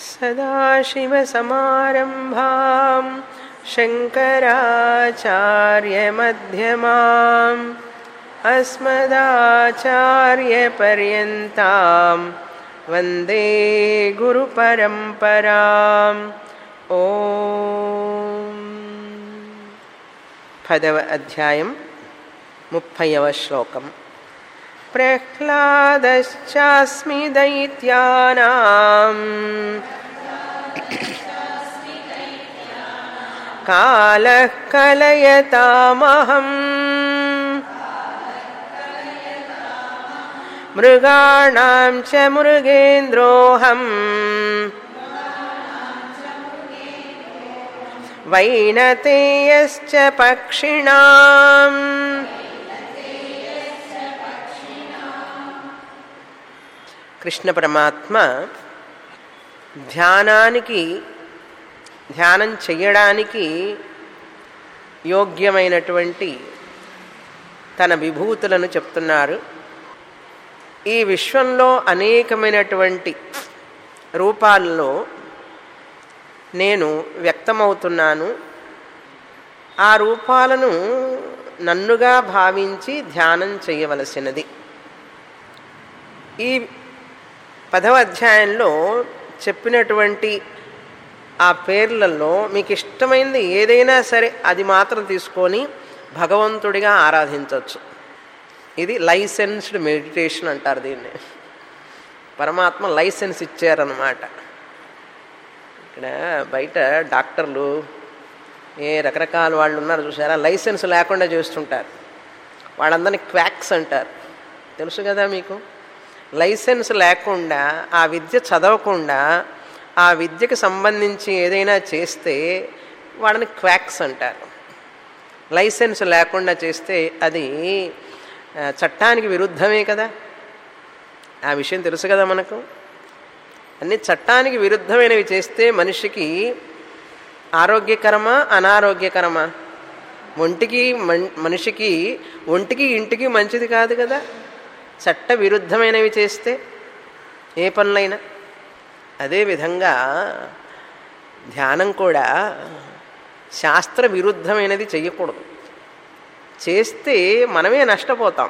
सदाशिवसमारम्भां शङ्कराचार्यमध्यमाम् अस्मदाचार्यपर्यन्तां वन्दे गुरुपरम्पराम् ॐ పదవ అధ్యాయం ముప్పైవ శ్లోకం ప్రహ్లాదశ్చాస్మి దైత్యానాం కాలः కలయతామహం మృగాణాం చ మృగేంద్రోహం వైనతేయశ్చ పక్షిణాం కృష్ణ పరమాత్మ ధ్యానానికి ధ్యానం చెయ్యడానికి యోగ్యమైనటువంటి తన విభూతులను చెప్తున్నారు ఈ విశ్వంలో అనేకమైనటువంటి రూపాల్లో నేను వ్యక్తమవుతున్నాను ఆ రూపాలను నన్నుగా భావించి ధ్యానం చేయవలసినది ఈ పదవ అధ్యాయంలో చెప్పినటువంటి ఆ పేర్లలో మీకు ఇష్టమైనది ఏదైనా సరే అది మాత్రం తీసుకొని భగవంతుడిగా ఆరాధించవచ్చు ఇది లైసెన్స్డ్ మెడిటేషన్ అంటారు దీన్ని పరమాత్మ లైసెన్స్ ఇచ్చారనమాట ఇక్కడ బయట డాక్టర్లు ఏ రకరకాల వాళ్ళు ఉన్నారు చూసారా లైసెన్స్ లేకుండా చేస్తుంటారు వాళ్ళందరినీ క్వాక్స్ అంటారు తెలుసు కదా మీకు లైసెన్స్ లేకుండా ఆ విద్య చదవకుండా ఆ విద్యకు సంబంధించి ఏదైనా చేస్తే వాళ్ళని క్వాక్స్ అంటారు లైసెన్స్ లేకుండా చేస్తే అది చట్టానికి విరుద్ధమే కదా ఆ విషయం తెలుసు కదా మనకు అన్ని చట్టానికి విరుద్ధమైనవి చేస్తే మనిషికి ఆరోగ్యకరమా అనారోగ్యకరమా ఒంటికి మనిషికి ఒంటికి ఇంటికి మంచిది కాదు కదా చట్ట విరుద్ధమైనవి చేస్తే ఏ పనులైనా అదేవిధంగా ధ్యానం కూడా శాస్త్ర విరుద్ధమైనది చెయ్యకూడదు చేస్తే మనమే నష్టపోతాం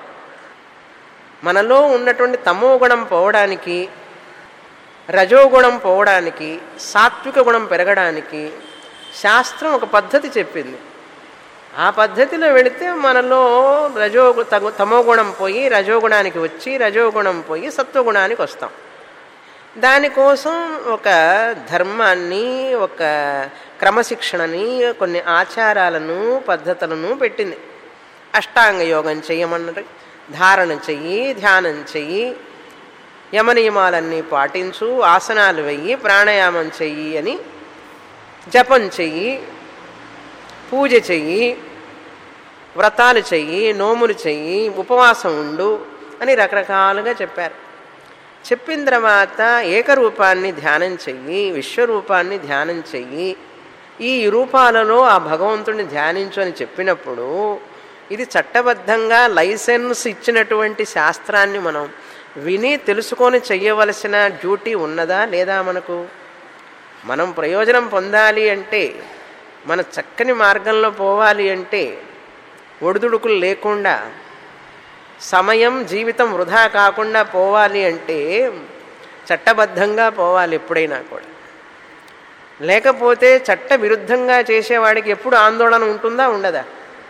మనలో ఉన్నటువంటి తమో గుణం పోవడానికి రజోగుణం పోవడానికి సాత్విక గుణం పెరగడానికి శాస్త్రం ఒక పద్ధతి చెప్పింది ఆ పద్ధతిలో వెళితే మనలో రజో తమో గుణం పోయి రజోగుణానికి వచ్చి రజోగుణం పోయి సత్వగుణానికి వస్తాం దానికోసం ఒక ధర్మాన్ని ఒక క్రమశిక్షణని కొన్ని ఆచారాలను పద్ధతులను పెట్టింది అష్టాంగ యోగం చెయ్యమన్నది ధారణ చెయ్యి ధ్యానం చెయ్యి యమనియమాలన్నీ పాటించు ఆసనాలు వెయ్యి ప్రాణాయామం చెయ్యి అని జపం చెయ్యి పూజ చెయ్యి వ్రతాలు చెయ్యి నోములు చెయ్యి ఉపవాసం ఉండు అని రకరకాలుగా చెప్పారు చెప్పిన తర్వాత ఏకరూపాన్ని ధ్యానం చెయ్యి విశ్వరూపాన్ని ధ్యానం చెయ్యి ఈ రూపాలలో ఆ భగవంతుడిని ధ్యానించు అని చెప్పినప్పుడు ఇది చట్టబద్ధంగా లైసెన్స్ ఇచ్చినటువంటి శాస్త్రాన్ని మనం విని తెలుసుకొని చెయ్యవలసిన డ్యూటీ ఉన్నదా లేదా మనకు మనం ప్రయోజనం పొందాలి అంటే మన చక్కని మార్గంలో పోవాలి అంటే ఒడిదుడుకులు లేకుండా సమయం జీవితం వృధా కాకుండా పోవాలి అంటే చట్టబద్ధంగా పోవాలి ఎప్పుడైనా కూడా లేకపోతే చట్ట విరుద్ధంగా చేసేవాడికి ఎప్పుడు ఆందోళన ఉంటుందా ఉండదా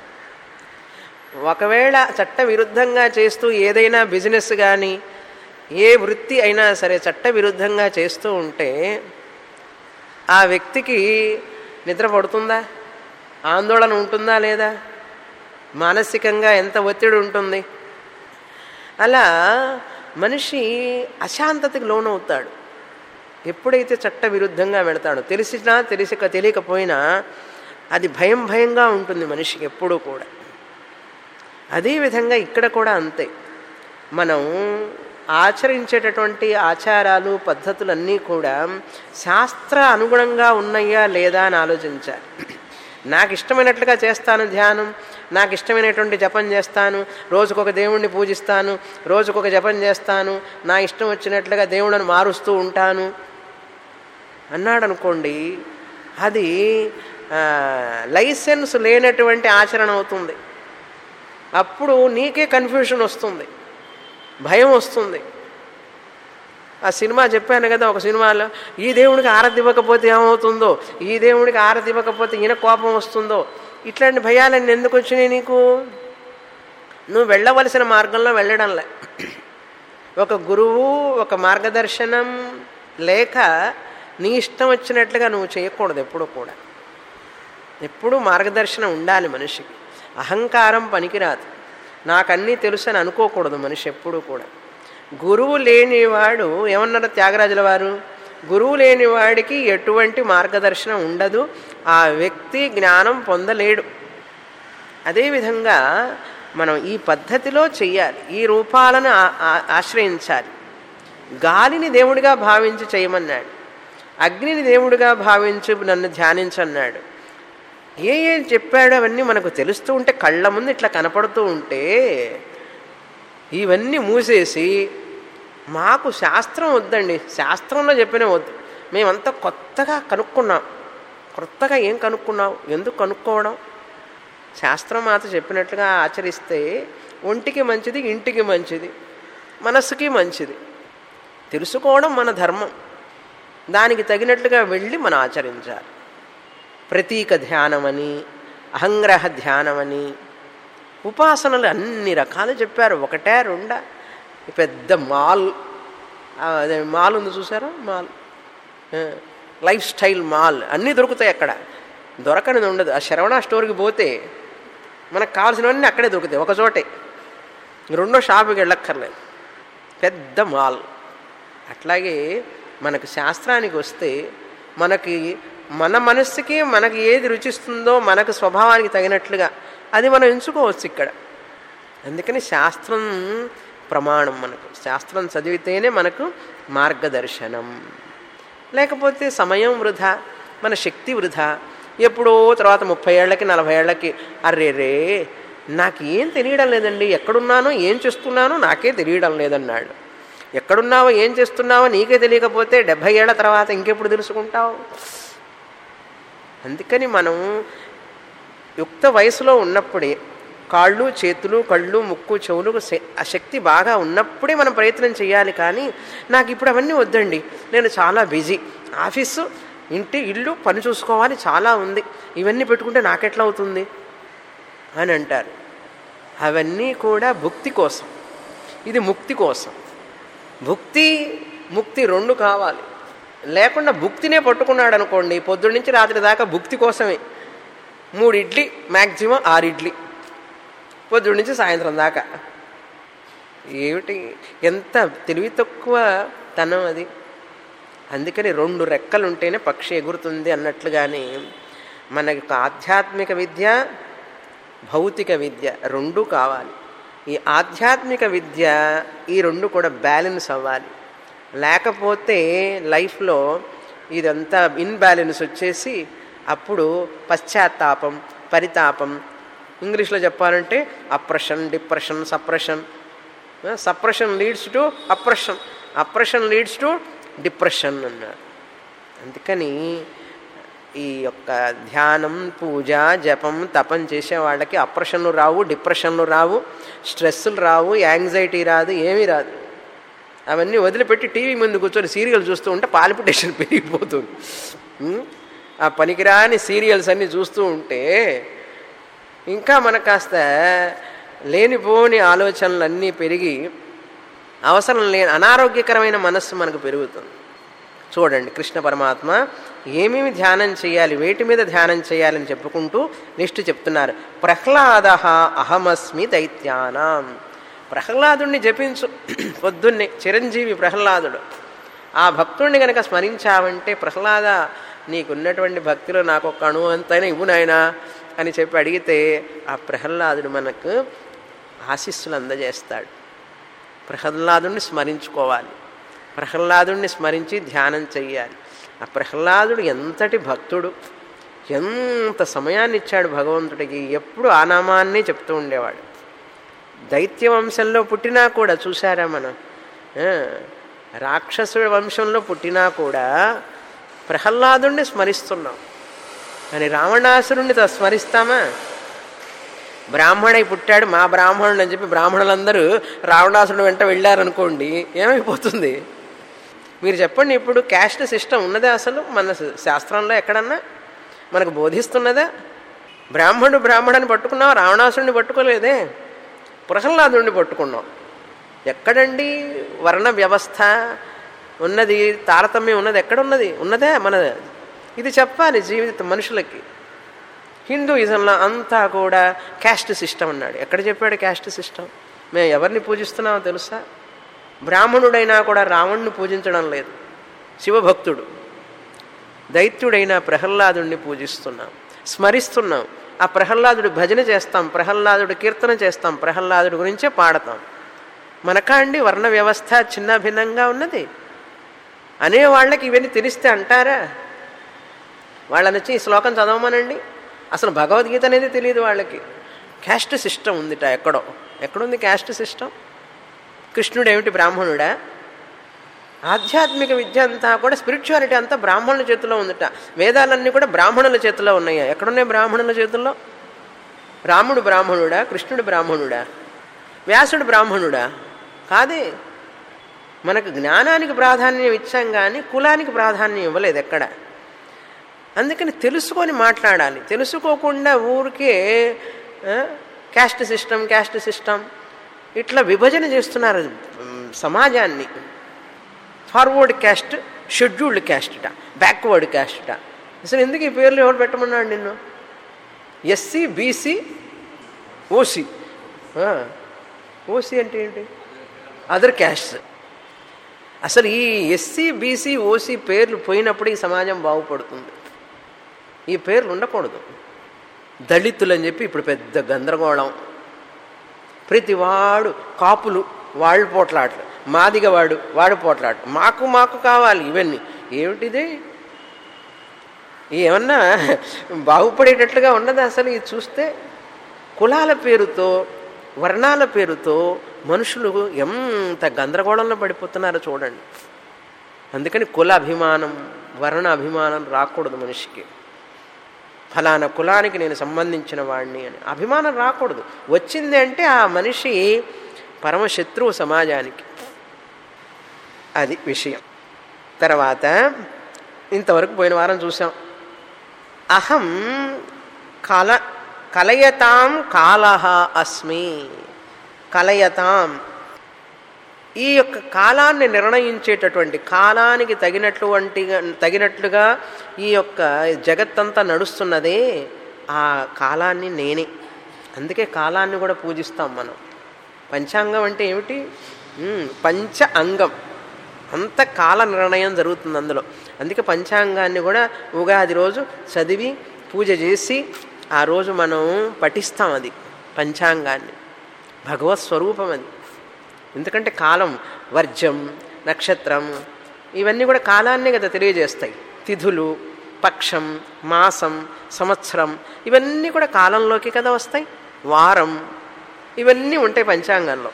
ఒకవేళ చట్ట విరుద్ధంగా చేస్తూ ఏదైనా బిజినెస్ కానీ ఏ వృత్తి అయినా సరే చట్ట విరుద్ధంగా చేస్తూ ఉంటే ఆ వ్యక్తికి నిద్ర పడుతుందా ఆందోళన ఉంటుందా లేదా మానసికంగా ఎంత ఒత్తిడి ఉంటుంది అలా మనిషి అశాంతతకి లోనవుతాడు ఎప్పుడైతే చట్ట విరుద్ధంగా వెళతాడో తెలిసినా తెలిసక తెలియకపోయినా అది భయం భయంగా ఉంటుంది మనిషికి ఎప్పుడూ కూడా అదేవిధంగా ఇక్కడ కూడా అంతే మనం ఆచరించేటటువంటి ఆచారాలు పద్ధతులన్నీ కూడా శాస్త్ర అనుగుణంగా ఉన్నాయా లేదా అని ఆలోచించాలి నాకు ఇష్టమైనట్లుగా చేస్తాను ధ్యానం నాకు ఇష్టమైనటువంటి జపం చేస్తాను రోజుకొక దేవుణ్ణి పూజిస్తాను రోజుకొక జపం చేస్తాను నా ఇష్టం వచ్చినట్లుగా దేవుళ్ళను మారుస్తూ ఉంటాను అన్నాడు అనుకోండి అది ఆ, లైసెన్స్ లేనటువంటి ఆచరణ అవుతుంది అప్పుడు నీకే కన్ఫ్యూషన్ వస్తుంది భయం వస్తుంది ఆ సినిమా చెప్పాను కదా ఒక సినిమాలో ఈ దేవుడికి ఆరతి ఇవ్వకపోతే ఏమవుతుందో ఈ దేవుడికి ఆరతి ఇవ్వకపోతే ఈయన కోపం వస్తుందో ఇట్లాంటి భయాలన్నీ ఎందుకు వచ్చినాయి నీకు నువ్వు వెళ్ళవలసిన మార్గంలో వెళ్ళడంలే ఒక గురువు ఒక మార్గదర్శనం లేక నీ ఇష్టం వచ్చినట్లుగా నువ్వు చేయకూడదు ఎప్పుడూ కూడా ఎప్పుడూ మార్గదర్శనం ఉండాలి మనిషికి అహంకారం పనికిరాదు నాకన్నీ తెలుసు అని అనుకోకూడదు మనిషి ఎప్పుడూ కూడా గురువు లేనివాడు ఏమన్నారు త్యాగరాజుల వారు గురువు లేని వాడికి ఎటువంటి మార్గదర్శనం ఉండదు ఆ వ్యక్తి జ్ఞానం పొందలేడు అదేవిధంగా మనం ఈ పద్ధతిలో చెయ్యాలి ఈ రూపాలను ఆ- ఆ- ఆశ్రయించాలి గాలిని దేవుడిగా భావించి చేయమన్నాడు అగ్నిని దేవుడిగా భావించి నన్ను ధ్యానించన్నాడు ఏ ఏం చెప్పాడో అవన్నీ మనకు తెలుస్తూ ఉంటే కళ్ళ ముందు ఇట్లా కనపడుతూ ఉంటే ఇవన్నీ మూసేసి మాకు శాస్త్రం వద్దండి శాస్త్రంలో చెప్పిన వద్దు మేమంతా కొత్తగా కనుక్కున్నాం కొత్తగా ఏం కనుక్కున్నావు ఎందుకు కనుక్కోవడం శాస్త్రం మాత చెప్పినట్లుగా ఆచరిస్తే ఒంటికి మంచిది ఇంటికి మంచిది మనస్సుకి మంచిది తెలుసుకోవడం మన ధర్మం దానికి తగినట్లుగా వెళ్ళి మనం ఆచరించాలి ప్రతీక ధ్యానమని అహంగ్రహ ధ్యానమని ఉపాసనలు అన్ని రకాలు చెప్పారు ఒకటే రెండా ఈ పెద్ద మాల్ ఆ, అదే మాల్ ఉంది చూసారా మాల్ ఆ, లైఫ్ స్టైల్ మాల్ అన్నీ దొరుకుతాయి అక్కడ దొరకనిది ఉండదు ఆ శరవణ స్టోర్కి పోతే మనకు కావాల్సినవన్నీ అక్కడే దొరుకుతాయి ఒక చోటే రెండో షాపుకి వెళ్ళక్కర్లేదు పెద్ద మాల్ అట్లాగే మనకు శాస్త్రానికి వస్తే మనకి మన మనస్సుకి మనకి ఏది రుచిస్తుందో మనకు స్వభావానికి తగినట్లుగా అది మనం ఎంచుకోవచ్చు ఇక్కడ అందుకని శాస్త్రం ప్రమాణం మనకు శాస్త్రం చదివితేనే మనకు మార్గదర్శనం లేకపోతే సమయం వృధా మన శక్తి వృధా ఎప్పుడో తర్వాత ముప్పై ఏళ్ళకి నలభై ఏళ్ళకి అర్రే రే నాకేం తెలియడం లేదండి ఎక్కడున్నానో ఏం చేస్తున్నానో నాకే తెలియడం లేదన్నాడు ఎక్కడున్నావో ఏం చేస్తున్నావో నీకే తెలియకపోతే డెబ్భై ఏళ్ళ తర్వాత ఇంకెప్పుడు తెలుసుకుంటావు అందుకని మనం యుక్త వయసులో ఉన్నప్పుడే కాళ్ళు చేతులు కళ్ళు ముక్కు చెవులు శ- ఆ శక్తి బాగా ఉన్నప్పుడే మనం ప్రయత్నం చేయాలి కానీ నాకు ఇప్పుడు అవన్నీ వద్దండి నేను చాలా బిజీ ఆఫీసు ఇంటి ఇల్లు పని చూసుకోవాలి చాలా ఉంది ఇవన్నీ పెట్టుకుంటే నాకెట్లా అవుతుంది అని అంటారు అవన్నీ కూడా భుక్తి కోసం ఇది ముక్తి కోసం భుక్తి ముక్తి రెండు కావాలి లేకుండా భుక్తినే పట్టుకున్నాడు అనుకోండి పొద్దున్న నుంచి రాత్రి దాకా భుక్తి కోసమే మూడు ఇడ్లీ మ్యాక్సిమం ఆరు ఇడ్లీ పొద్దున్న నుంచి సాయంత్రం దాకా ఏమిటి ఎంత తెలివి తక్కువ తనం అది అందుకని రెండు రెక్కలు ఉంటేనే పక్షి ఎగురుతుంది అన్నట్లుగానే మనకి ఒక ఆధ్యాత్మిక విద్య భౌతిక విద్య రెండు కావాలి ఈ ఆధ్యాత్మిక విద్య ఈ రెండు కూడా బ్యాలెన్స్ అవ్వాలి లేకపోతే లైఫ్లో ఇదంతా ఇన్బ్యాలెన్స్ వచ్చేసి అప్పుడు పశ్చాత్తాపం పరితాపం ఇంగ్లీష్లో చెప్పాలంటే oppression depression suppression suppression leads to oppression oppression leads to depression అన్నారు అందుకని ఈ యొక్క ధ్యానం పూజ జపం తపం చేసే వాళ్ళకి అప్రెషన్లు రావు డిప్రెషన్లు రావు స్ట్రెస్సులు రావు యాంగ్జైటీ రాదు ఏమీ రాదు అవన్నీ వదిలిపెట్టి టీవీ ముందు కూర్చొని సీరియల్ చూస్తూ ఉంటే పాలిపిటేషన్ పెరిగిపోతుంది ఉం? ఆ పనికిరాని సీరియల్స్ అన్నీ చూస్తూ ఉంటే ఇంకా మనకు కాస్త లేనిపోని ఆలోచనలు పెరిగి అవసరం లేని అనారోగ్యకరమైన మనస్సు మనకు పెరుగుతుంది చూడండి కృష్ణ పరమాత్మ ఏమేమి ధ్యానం చేయాలి వేటి మీద ధ్యానం చేయాలని చెప్పుకుంటూ నెక్స్ట్ చెప్తున్నారు ప్రహ్లాద అహమస్మి దైత్యానాం ప్రహ్లాదుణ్ణి జపించు పొద్దున్నే చిరంజీవి ప్రహ్లాదుడు ఆ భక్తుడిని కనుక స్మరించావంటే ప్రహ్లాద నీకున్నటువంటి భక్తిలో నాకు ఒక అణు అంతైనా ఇవ్వు నాయనా అని చెప్పి అడిగితే ఆ ప్రహ్లాదుడు మనకు ఆశీస్సులు అందజేస్తాడు ప్రహ్లాదుడిని స్మరించుకోవాలి ప్రహ్లాదుడిని స్మరించి ధ్యానం చెయ్యాలి ఆ ప్రహ్లాదుడు ఎంతటి భక్తుడు ఎంత సమయాన్ని ఇచ్చాడు భగవంతుడికి ఎప్పుడు ఆ నామాన్నే చెప్తూ ఉండేవాడు దైత్య వంశంలో పుట్టినా కూడా చూసారా మనం ఆ, రాక్షసుడి వంశంలో పుట్టినా కూడా ప్రహ్లాదుణ్ణి స్మరిస్తున్నాం కానీ రావణాసురుణ్ణి త- స్మరిస్తామా బ్రాహ్మణై పుట్టాడు మా బ్రాహ్మణుడు అని చెప్పి బ్రాహ్మణులందరూ రావణాసురుడు వెంట వెళ్ళారనుకోండి ఏమైపోతుంది మీరు చెప్పండి ఇప్పుడు క్యాస్ట్ సిస్టమ్ ఉన్నదా అసలు మన శాస్త్రంలో ఎక్కడన్నా మనకు బోధిస్తున్నదా బ్రాహ్మణుడు బ్రాహ్మణుని పట్టుకున్నాం రావణాసురుడిని పట్టుకోలేదే ప్రహ్లాదుడిని పట్టుకున్నాం ఎక్కడండి వర్ణ వ్యవస్థ ఉన్నది తారతమ్యం ఉన్నది ఎక్కడున్నది ఉన్నదే మన ఇది చెప్పాలి జీవిత మనుషులకి హిందూయిజంలో అంతా కూడా క్యాస్ట్ సిస్టమ్ అన్నాడు ఎక్కడ చెప్పాడు క్యాస్ట్ సిస్టమ్ మేము ఎవరిని పూజిస్తున్నామో తెలుసా బ్రాహ్మణుడైనా కూడా రావణ్ణి పూజించడం లేదు శివభక్తుడు దైత్యుడైన ప్రహ్లాదుడిని పూజిస్తున్నాం స్మరిస్తున్నాం ఆ ప్రహ్లాదుడి భజన చేస్తాం ప్రహ్లాదుడి కీర్తన చేస్తాం ప్రహ్లాదుడి గురించే పాడతాం మనకా అండి వర్ణ వ్యవస్థ చిన్న భిన్నంగా ఉన్నది అనే వాళ్ళకి ఇవన్నీ తెలిస్తే అంటారా వాళ్ళని వచ్చి ఈ శ్లోకం చదవమనండి అసలు భగవద్గీత అనేది తెలియదు వాళ్ళకి క్యాస్ట్ సిస్టమ్ ఉందిట ఎక్కడో ఎక్కడుంది క్యాస్ట్ సిస్టమ్ కృష్ణుడు ఏమిటి బ్రాహ్మణుడా ఆధ్యాత్మిక విద్య అంతా కూడా స్పిరిచువాలిటీ అంతా బ్రాహ్మణుల చేతిలో ఉందిట వేదాలన్నీ కూడా బ్రాహ్మణుల చేతిలో ఉన్నాయి ఎక్కడున్నాయి బ్రాహ్మణుల చేతుల్లో రాముడు బ్రాహ్మణుడా కృష్ణుడు బ్రాహ్మణుడా వ్యాసుడు బ్రాహ్మణుడా కాదే మనకు జ్ఞానానికి ప్రాధాన్యం ఇచ్చాం కానీ కులానికి ప్రాధాన్యం ఇవ్వలేదు ఎక్కడ అందుకని తెలుసుకొని మాట్లాడాలి తెలుసుకోకుండా ఊరికే ఆ, క్యాస్ట్ సిస్టమ్ క్యాస్ట్ సిస్టమ్ ఇట్లా విభజన చేస్తున్నారు ఉమ్, సమాజాన్ని forward caste scheduled caste backward caste అసలు ఎందుకు ఈ పేర్లు ఎవరు పెట్టమన్నాడు నిన్ను ఎస్సీ బీసీ ఓసీ ఓసీ అంటే ఏంటి అదర్ క్యాస్ట్ అసలు ఈ ఎస్సీ బీసీ ఓసీ పేర్లు పోయినప్పుడు ఈ సమాజం బాగుపడుతుంది ఈ పేర్లు ఉండకూడదు దళితులు అని చెప్పి ఇప్పుడు పెద్ద గందరగోళం ప్రతివాడు కాపులు వాళ్ళు పోట్లాట్లు మాదిగవాడు వాడు పోట్లాడు మాకు మాకు కావాలి ఇవన్నీ ఏమిటిది ఏమన్నా బాగుపడేటట్లుగా ఉన్నది అసలు ఇది చూస్తే కులాల పేరుతో వర్ణాల పేరుతో మనుషులు ఎంత గందరగోళంలో పడిపోతున్నారో చూడండి అందుకని కుల అభిమానం వర్ణ అభిమానం రాకూడదు మనిషికి ఫలానా కులానికి నేను సంబంధించిన వాడిని అని అభిమానం రాకూడదు వచ్చింది అంటే ఆ మనిషి పరమశత్రువు సమాజానికి అది విషయం తర్వాత ఇంతవరకు పోయిన వారం చూసాం అహం కల కలయతాం కాలహ అస్మి కలయతాం ఈ యొక్క కాలాన్ని నిర్ణయించేటటువంటి కాలానికి తగినటువంటి తగినట్లుగా ఈ యొక్క జగత్తంతా నడుస్తున్నదే ఆ కాలాన్ని నేనే అందుకే కాలాన్ని కూడా పూజిస్తాం మనం పంచాంగం అంటే ఏమిటి ఉమ్, పంచ అంగం అంత కాల నిర్ణయం జరుగుతుంది అందులో అందుకే పంచాంగాన్ని కూడా ఉగాది రోజు చదివి పూజ చేసి ఆ రోజు మనం పఠిస్తాం అది పంచాంగాన్ని భగవత్ స్వరూపం అది ఎందుకంటే కాలం వర్జం నక్షత్రం ఇవన్నీ కూడా కాలాన్నే కదా తెలియజేస్తాయి తిథులు పక్షం మాసం సంవత్సరం ఇవన్నీ కూడా కాలంలోకి కదా వస్తాయి వారం ఇవన్నీ ఉంటాయి పంచాంగంలో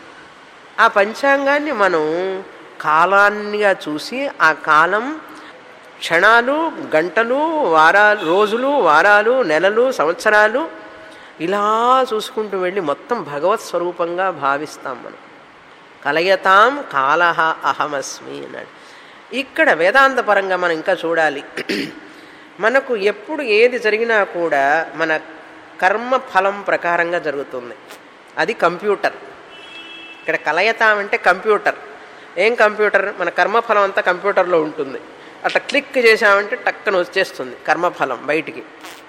ఆ పంచాంగాన్ని మనం కాలాన్నిగా చూసి ఆ కాలం క్షణాలు గంటలు వారాలు రోజులు వారాలు నెలలు సంవత్సరాలు ఇలా చూసుకుంటూ వెళ్ళి మొత్తం భగవత్ స్వరూపంగా భావిస్తాం మనం కలయతాం కాలహ అహమస్మి అన్నాడు ఇక్కడ వేదాంత పరంగా మనం ఇంకా చూడాలి మనకు ఎప్పుడు ఏది జరిగినా కూడా మన కర్మ ఫలం ప్రకారంగా జరుగుతుంది అది కంప్యూటర్ ఇక్కడ కలయతాం అంటే కంప్యూటర్ ఏం కంప్యూటర్ మన కర్మఫలం అంతా కంప్యూటర్లో ఉంటుంది అట్లా క్లిక్ చేసామంటే టక్కన వచ్చేస్తుంది కర్మఫలం బయటికి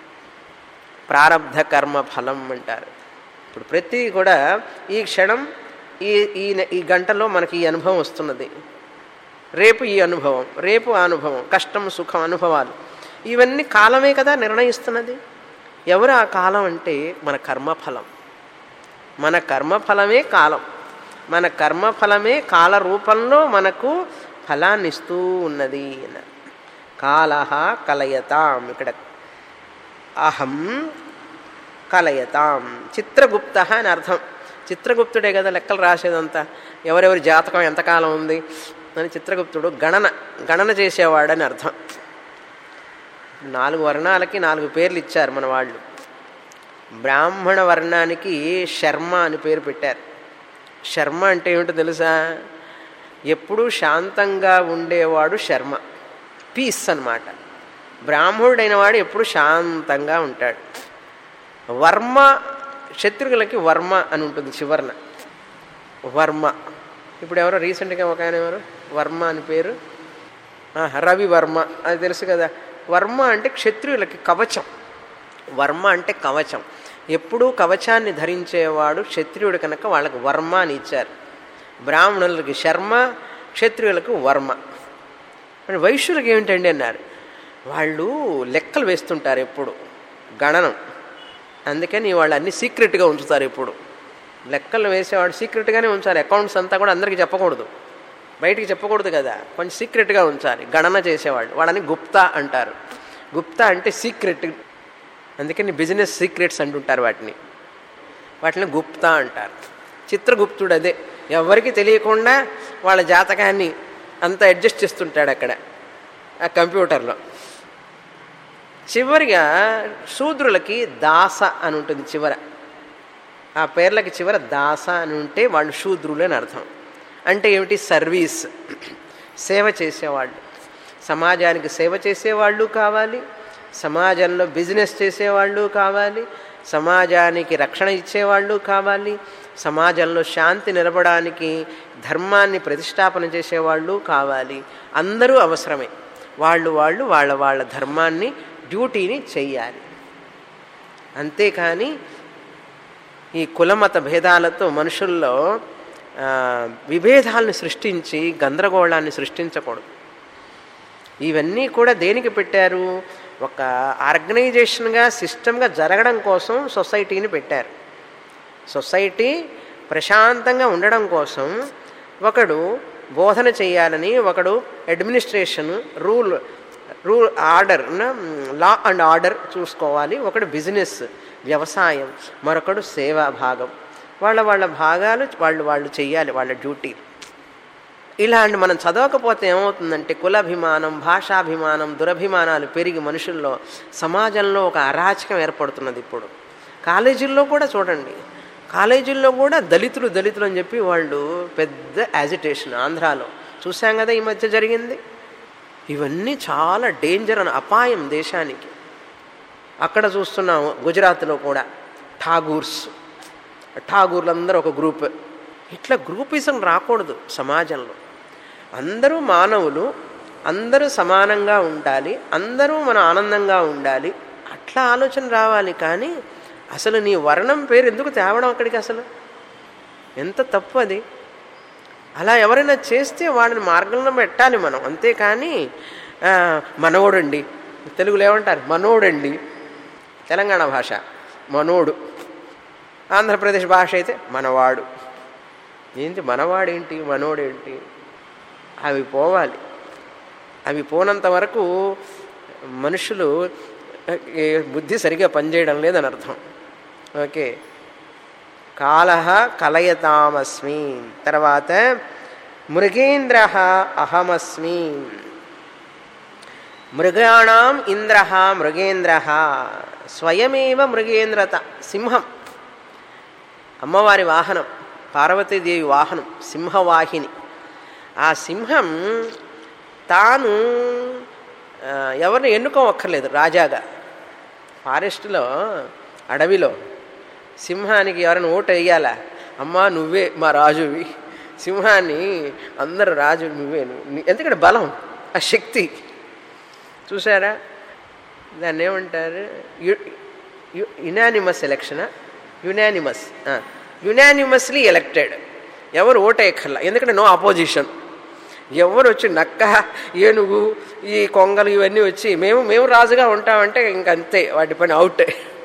ప్రారబ్ధ కర్మఫలం అంటారు ఇప్పుడు ప్రతి కూడా ఈ క్షణం ఈ ఈ నె- ఈ గంటలో మనకి ఈ అనుభవం వస్తున్నది రేపు ఈ అనుభవం రేపు ఆ అనుభవం కష్టం సుఖం అనుభవాలు ఇవన్నీ కాలమే కదా నిర్ణయిస్తున్నది ఎవరు ఆ కాలం అంటే మన కర్మఫలం మన కర్మఫలమే కాలం మన కర్మఫలమే కాల రూపంలో మనకు ఫలాన్ని ఇస్తూ ఉన్నది అన్నారు కాలహ కలయతాం ఇక్కడ అహం కలయతాం చిత్రగుప్త అని అర్థం చిత్రగుప్తుడే కదా లెక్కలు రాసేదంతా ఎవరెవరి జాతకం ఎంతకాలం ఉంది అని చిత్రగుప్తుడు గణన గణన చేసేవాడని అర్థం నాలుగు వర్ణాలకి నాలుగు పేర్లు ఇచ్చారు మన వాళ్ళు బ్రాహ్మణ వర్ణానికి శర్మ అని పేరు పెట్టారు శర్మ అంటే ఏమిటో తెలుసా ఎప్పుడూ శాంతంగా ఉండేవాడు శర్మ పీస్ అన్నమాట బ్రాహ్మణుడైన వాడు ఎప్పుడు శాంతంగా ఉంటాడు వర్మ శత్రువులకి వర్మ అని ఉంటుంది చివర్ణ వర్మ ఇప్పుడు ఎవరో రీసెంట్గా ఒక ఆయన ఎవరు వర్మ అని పేరు ఆ, రవి వర్మ అది తెలుసు కదా వర్మ అంటే క్షత్రియులకి కవచం వర్మ అంటే కవచం ఎప్పుడూ కవచాన్ని ధరించేవాడు క్షత్రియుడు కనుక వాళ్ళకి వర్మ అని ఇచ్చారు బ్రాహ్మణులకి శర్మ క్షత్రియులకు వర్మ మరి వైశ్యులకు ఏమిటండి అన్నారు వాళ్ళు లెక్కలు వేస్తుంటారు ఎప్పుడు గణనం అందుకని వాళ్ళు అన్ని సీక్రెట్గా ఉంచుతారు ఎప్పుడు లెక్కలు వేసేవాడు సీక్రెట్గానే ఉంచాలి అకౌంట్స్ అంతా కూడా అందరికీ చెప్పకూడదు బయటికి చెప్పకూడదు కదా కొంచెం సీక్రెట్గా ఉంచాలి గణన చేసేవాళ్ళు వాళ్ళని గుప్తా అంటారు గుప్తా అంటే సీక్రెట్ అందుకని బిజినెస్ సీక్రెట్స్ అంటుంటారు వాటిని వాటిని గుప్తా అంటారు చిత్రగుప్తుడు అదే ఎవరికి తెలియకుండా వాళ్ళ జాతకాన్ని అంతా అడ్జస్ట్ చేస్తుంటాడు అక్కడ ఆ కంప్యూటర్లో చివరిగా శూద్రులకి దాస అని ఉంటుంది చివర ఆ పేర్లకి చివర దాస అని ఉంటే వాళ్ళు శూద్రులు అని అర్థం అంటే ఏమిటి సర్వీస్ సేవ చేసేవాళ్ళు సమాజానికి సేవ చేసేవాళ్ళు కావాలి సమాజంలో బిజినెస్ చేసేవాళ్ళు కావాలి సమాజానికి రక్షణ ఇచ్చేవాళ్ళు కావాలి సమాజంలో శాంతి నిలబడానికి ధర్మాన్ని ప్రతిష్టాపన చేసేవాళ్ళు కావాలి అందరూ అవసరమే వాళ్ళు వాళ్ళు వాళ్ళ వాళ్ళ ధర్మాన్ని డ్యూటీని చెయ్యాలి అంతేకాని ఈ కులమత భేదాలతో మనుషుల్లో ఆ, విభేదాలను సృష్టించి గందరగోళాన్ని సృష్టించకూడదు ఇవన్నీ కూడా దేనికి పెట్టారు ఒక ఆర్గనైజేషన్గా సిస్టమ్గా జరగడం కోసం సొసైటీని పెట్టారు సొసైటీ ప్రశాంతంగా ఉండడం కోసం ఒకడు బోధన చేయాలని ఒకడు administration rule rule order law and order చూసుకోవాలి ఒకడు బిజినెస్ వ్యవసాయం మరొకడు సేవా భాగం వాళ్ళ వాళ్ళ భాగాలు వాళ్ళు వాళ్ళు చెయ్యాలి వాళ్ళ డ్యూటీ ఇలాంటి మనం చదవకపోతే ఏమవుతుందంటే కులాభిమానం భాషాభిమానం దురభిమానాలు పెరిగి మనుషుల్లో సమాజంలో ఒక అరాచకం ఏర్పడుతున్నది ఇప్పుడు కాలేజీల్లో కూడా చూడండి కాలేజీల్లో కూడా దళితులు దళితులు అని చెప్పి వాళ్ళు పెద్ద యాజిటేషన్ ఆంధ్రాలో చూసాం కదా ఈ మధ్య జరిగింది ఇవన్నీ చాలా డేంజర్ అని అపాయం దేశానికి అక్కడ చూస్తున్నాము గుజరాత్లో కూడా ఠాగూర్స్ ఠాగూర్లందరూ ఒక గ్రూప్ ఇట్లా గ్రూపిజం రాకూడదు సమాజంలో అందరూ మానవులు అందరూ సమానంగా ఉండాలి అందరూ మనం ఆనందంగా ఉండాలి అట్లా ఆలోచన రావాలి కానీ అసలు నీ వర్ణం పేరు ఎందుకు తేవడం అక్కడికి అసలు ఎంత తప్పు అది అలా ఎవరైనా చేస్తే వాడిని మార్గంలో పెట్టాలి మనం అంతేకాని ఆ, మనోడండి తెలుగులో ఏమంటారు మనోడండి తెలంగాణ భాష మనోడు ఆంధ్రప్రదేశ్ భాష అయితే మనవాడు ఏంటి మనవాడేంటి మనోడేంటి అవి పోవాలి అవి పోనంత వరకు మనుషులు ఏ, బుద్ధి సరిగా పనిచేయడం లేదని అర్థం ఓకే కాల కలయతామస్మి తర్వాత మృగేంద్ర అహమస్మి మృగాణం ఇంద్ర మృగేంద్ర స్వయమేవ మృగేంద్రత సింహం అమ్మవారి వాహనం పార్వతీదేవి వాహనం సింహవాహిని ఆ సింహం తాను ఆ, ఎవరిని ఎన్నుకోవక్కర్లేదు రాజాగా ఫారెస్ట్లో అడవిలో సింహానికి ఎవరైనా ఓటు వేయాలా అమ్మా నువ్వే మా రాజువి సింహాన్ని అందరు రాజు నువ్వే నువ్వు ఎందుకంటే బలం ఆ శక్తి చూసారా దాన్ని ఏమంటారు యునానిమస్ ఎలక్షనా యునానిమస్ యునానిమస్లీ ఎలక్టెడ్ ఎవరు ఓటేయక్కర్లా ఎందుకంటే నో అపోజిషన్ ఎవరు వచ్చి నక్క ఏనుగు ఈ కొంగలు ఇవన్నీ వచ్చి మేము మేము రాజుగా ఉంటామంటే ఇంకంతే వాటి పని అవుట్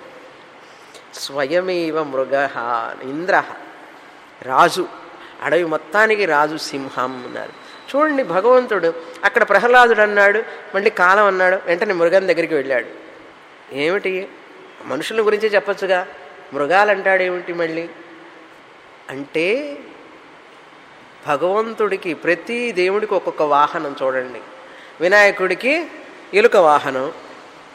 స్వయమేవ మృగ ఇంద్ర రాజు అడవి మొత్తానికి రాజు సింహం అన్నారు చూడండి భగవంతుడు అక్కడ ప్రహ్లాదుడు అన్నాడు మళ్ళీ కాలం అన్నాడు వెంటనే మృగం దగ్గరికి వెళ్ళాడు ఏమిటి మనుషుల గురించే చెప్పచ్చుగా మృగాలు అంటాడు ఏమిటి మళ్ళీ అంటే భగవంతుడికి ప్రతి దేవుడికి ఒక్కొక్క వాహనం చూడండి వినాయకుడికి ఎలుక వాహనం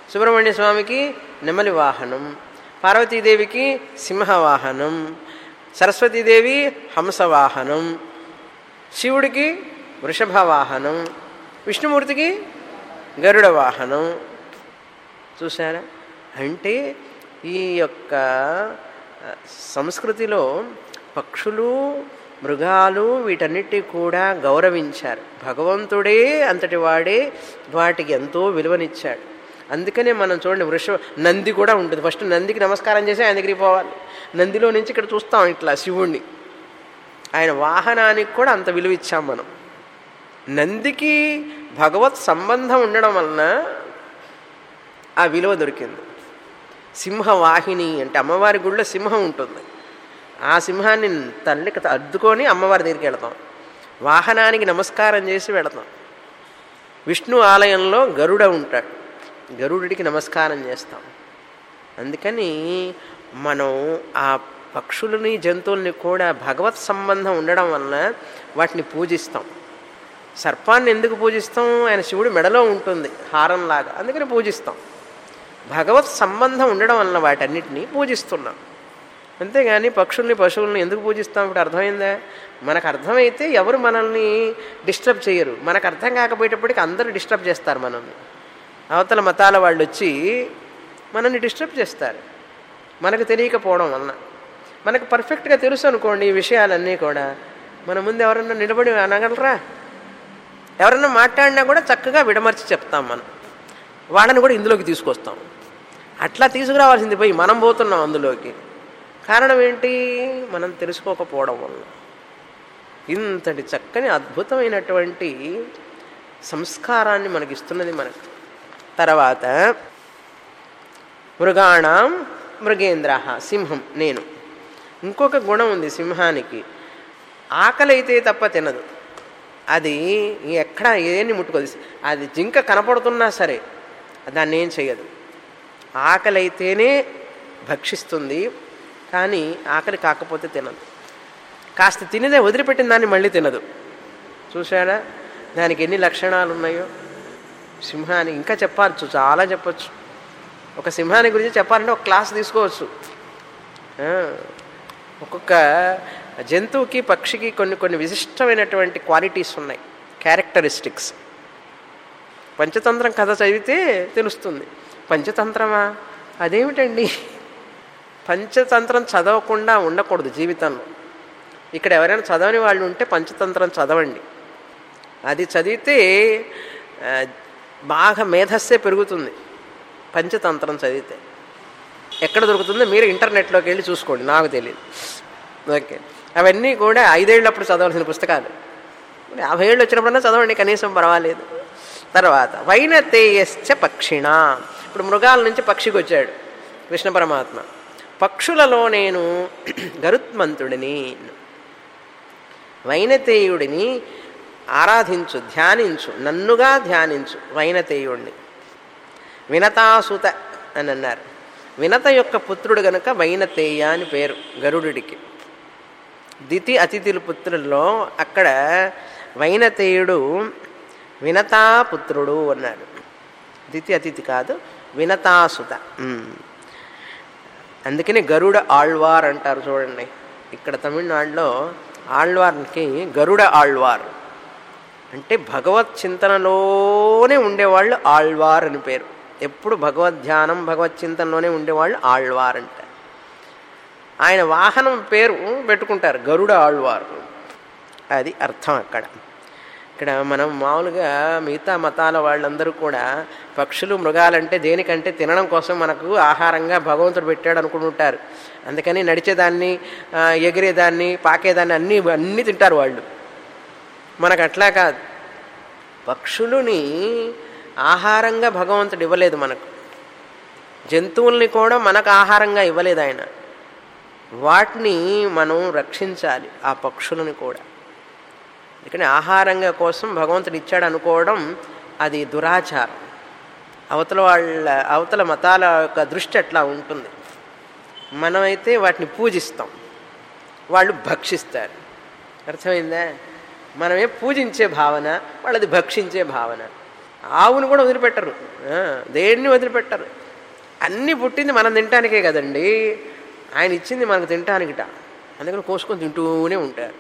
సుబ్రహ్మణ్య స్వామికి నెమలి వాహనం పార్వతీదేవికి సింహవాహనం సరస్వతీదేవి హంసవాహనం శివుడికి వృషభ వాహనం విష్ణుమూర్తికి గరుడ వాహనం చూసారా అంటే ఈ యొక్క ఆ, సంస్కృతిలో పక్షులు మృగాలు వీటన్నిటి కూడా గౌరవించారు భగవంతుడే అంతటి వాడే వాటికి ఎంతో విలువనిచ్చాడు అందుకనే మనం చూడండి వృష నంది కూడా ఉంటుంది ఫస్ట్ నందికి నమస్కారం చేసి ఆయన దగ్గరికి పోవాలి నందిలో నుంచి ఇక్కడ చూస్తాం ఇట్లా శివుణ్ణి ఆయన వాహనానికి కూడా అంత విలువ ఇచ్చాం మనం నందికి భగవత్ సంబంధం ఉండడం వలన ఆ విలువ దొరికింది సింహవాహిని అంటే అమ్మవారి గుళ్ళో సింహం ఉంటుంది ఆ సింహాన్ని తల్లికి అద్దుకొని అమ్మవారి దగ్గరికి వెళతాం వాహనానికి నమస్కారం చేసి వెళతాం విష్ణు ఆలయంలో గరుడ ఉంటాడు గరుడికి నమస్కారం చేస్తాం అందుకని మనం ఆ పక్షులని జంతువుల్ని కూడా భగవత్ సంబంధం ఉండడం వలన వాటిని పూజిస్తాం సర్పాన్ని ఎందుకు పూజిస్తాం ఆయన శివుడి మెడలో ఉంటుంది హారంలాగా అందుకని పూజిస్తాం భగవత్ సంబంధం ఉండడం వలన వాటన్నిటిని పూజిస్తున్నాం అంతేగాని పక్షుల్ని పశువుల్ని ఎందుకు పూజిస్తాం ఇప్పుడు అర్థమైందా మనకు అర్థమైతే ఎవరు మనల్ని డిస్టర్బ్ చేయరు మనకు అర్థం కాకపోయేటప్పటికి అందరూ డిస్టర్బ్ చేస్తారు మనల్ని అవతల మతాల వాళ్ళు వచ్చి మనల్ని డిస్టర్బ్ చేస్తారు మనకు తెలియకపోవడం వలన మనకు పర్ఫెక్ట్గా తెలుసు అనుకోండి ఈ విషయాలన్నీ కూడా మన ముందు ఎవరన్నా నిలబడి అనగలరా ఎవరన్నా మాట్లాడినా కూడా చక్కగా విడమర్చి చెప్తాం మనం వాళ్ళని కూడా ఇందులోకి తీసుకొస్తాం అట్లా తీసుకురావాల్సింది పోయి మనం పోతున్నాం అందులోకి కారణం ఏంటి మనం తెలుసుకోకపోవడం వల్ల ఇంతటి చక్కని అద్భుతమైనటువంటి సంస్కారాన్ని మనకి ఇస్తున్నది మనకు తర్వాత మృగాణం మృగేంద్ర సింహం నేను ఇంకొక గుణం ఉంది సింహానికి ఆకలి అయితే తప్ప తినదు అది ఎక్కడ ఏని ముట్టుకోదు అది జింక కనపడుతున్నా సరే దాన్ని ఏం చేయదు ఆకలి అయితేనే భక్షిస్తుంది కానీ ఆకలి కాకపోతే తినదు కాస్త తినిదే వదిలిపెట్టిన దాన్ని మళ్ళీ తినదు చూసారా దానికి ఎన్ని లక్షణాలు ఉన్నాయో సింహానికి ఇంకా చెప్పచ్చు చాలా చెప్పచ్చు ఒక సింహాన్ని గురించి చెప్పాలంటే ఒక క్లాస్ తీసుకోవచ్చు ఆ, ఒక్కొక్క జంతువుకి పక్షికి కొన్ని కొన్ని విశిష్టమైనటువంటి క్వాలిటీస్ ఉన్నాయి క్యారెక్టరిస్టిక్స్ పంచతంత్రం కథ చదివితే తెలుస్తుంది పంచతంత్రమా అదేమిటండి పంచతంత్రం చదవకుండా ఉండకూడదు జీవితంలో ఇక్కడ ఎవరైనా చదవని వాళ్ళు ఉంటే పంచతంత్రం చదవండి అది చదివితే ఆ, బాగా మేధస్సే పెరుగుతుంది పంచతంత్రం చదివితే ఎక్కడ దొరుకుతుందో మీరు ఇంటర్నెట్లోకి వెళ్ళి చూసుకోండి నాకు తెలియదు ఓకే అవన్నీ కూడా ఐదేళ్ళప్పుడు చదవాల్సిన పుస్తకాలు యాభై ఏళ్ళు వచ్చినప్పుడన్నా చదవండి కనీసం పర్వాలేదు తర్వాత వైనతేయశ్చ పక్షిణ ఇప్పుడు మృగాల నుంచి పక్షికి వచ్చాడు కృష్ణ పరమాత్మ పక్షులలో నేను గరుత్మంతుడిని వైనతేయుడిని ఆరాధించు ధ్యానించు నన్నుగా ధ్యానించు వైనతేయుడిని వినతాసుత అని అన్నారు వినత యొక్క పుత్రుడు గనుక వైనతేయ అని పేరు గరుడుడికి దితి అతిథుల పుత్రుల్లో అక్కడ వైనతేయుడు వినతాపుత్రుడు అన్నాడు దితి అతిథి కాదు వినతాసుత ఉమ్. అందుకని గరుడ ఆళ్వార్ అంటారు చూడండి ఇక్కడ తమిళనాడులో ఆళ్వార్కి గరుడ ఆళ్వార్ అంటే భగవత్ చింతనలోనే ఉండేవాళ్ళు ఆళ్వార్ అని పేరు ఎప్పుడు భగవద్ ధ్యానం భగవత్ చింతనలోనే ఉండేవాళ్ళు ఆళ్వార్ అంటారు ఆయన వాహనం పేరు పెట్టుకుంటారు గరుడ ఆళ్వార్ అది అర్థం అక్కడ ఇక్కడ మనం మామూలుగా మిగతా మతాల వాళ్ళందరూ కూడా పక్షులు మృగాలంటే దేనికంటే తినడం కోసం మనకు ఆహారంగా భగవంతుడు పెట్టాడు అనుకుంటుంటారు అందుకని నడిచేదాన్ని ఆ, ఎగిరేదాన్ని పాకేదాన్ని అన్నీ అన్నీ తింటారు వాళ్ళు మనకు అట్లా కాదు పక్షులని ఆహారంగా భగవంతుడు ఇవ్వలేదు మనకు జంతువుల్ని కూడా మనకు ఆహారంగా ఇవ్వలేదు ఆయన వాటిని మనం రక్షించాలి ఆ పక్షులను కూడా అందుకని ఆహారంగా కోసం భగవంతుడు ఇచ్చాడు అనుకోవడం అది దురాచారం అవతల వాళ్ళ అవతల మతాల యొక్క దృష్టి అట్లా ఉంటుంది మనమైతే వాటిని పూజిస్తాం వాళ్ళు భక్షిస్తారు అర్థమైందా మనమే పూజించే భావన వాళ్ళది భక్షించే భావన ఆవును కూడా వదిలిపెట్టరు ఆ, దేన్ని వదిలిపెట్టరు అన్నీ పుట్టింది మనం తినటానికే కదండి ఆయన ఇచ్చింది మనకు తినటానికిట అందుకని కోసుకొని తింటూనే ఉంటారు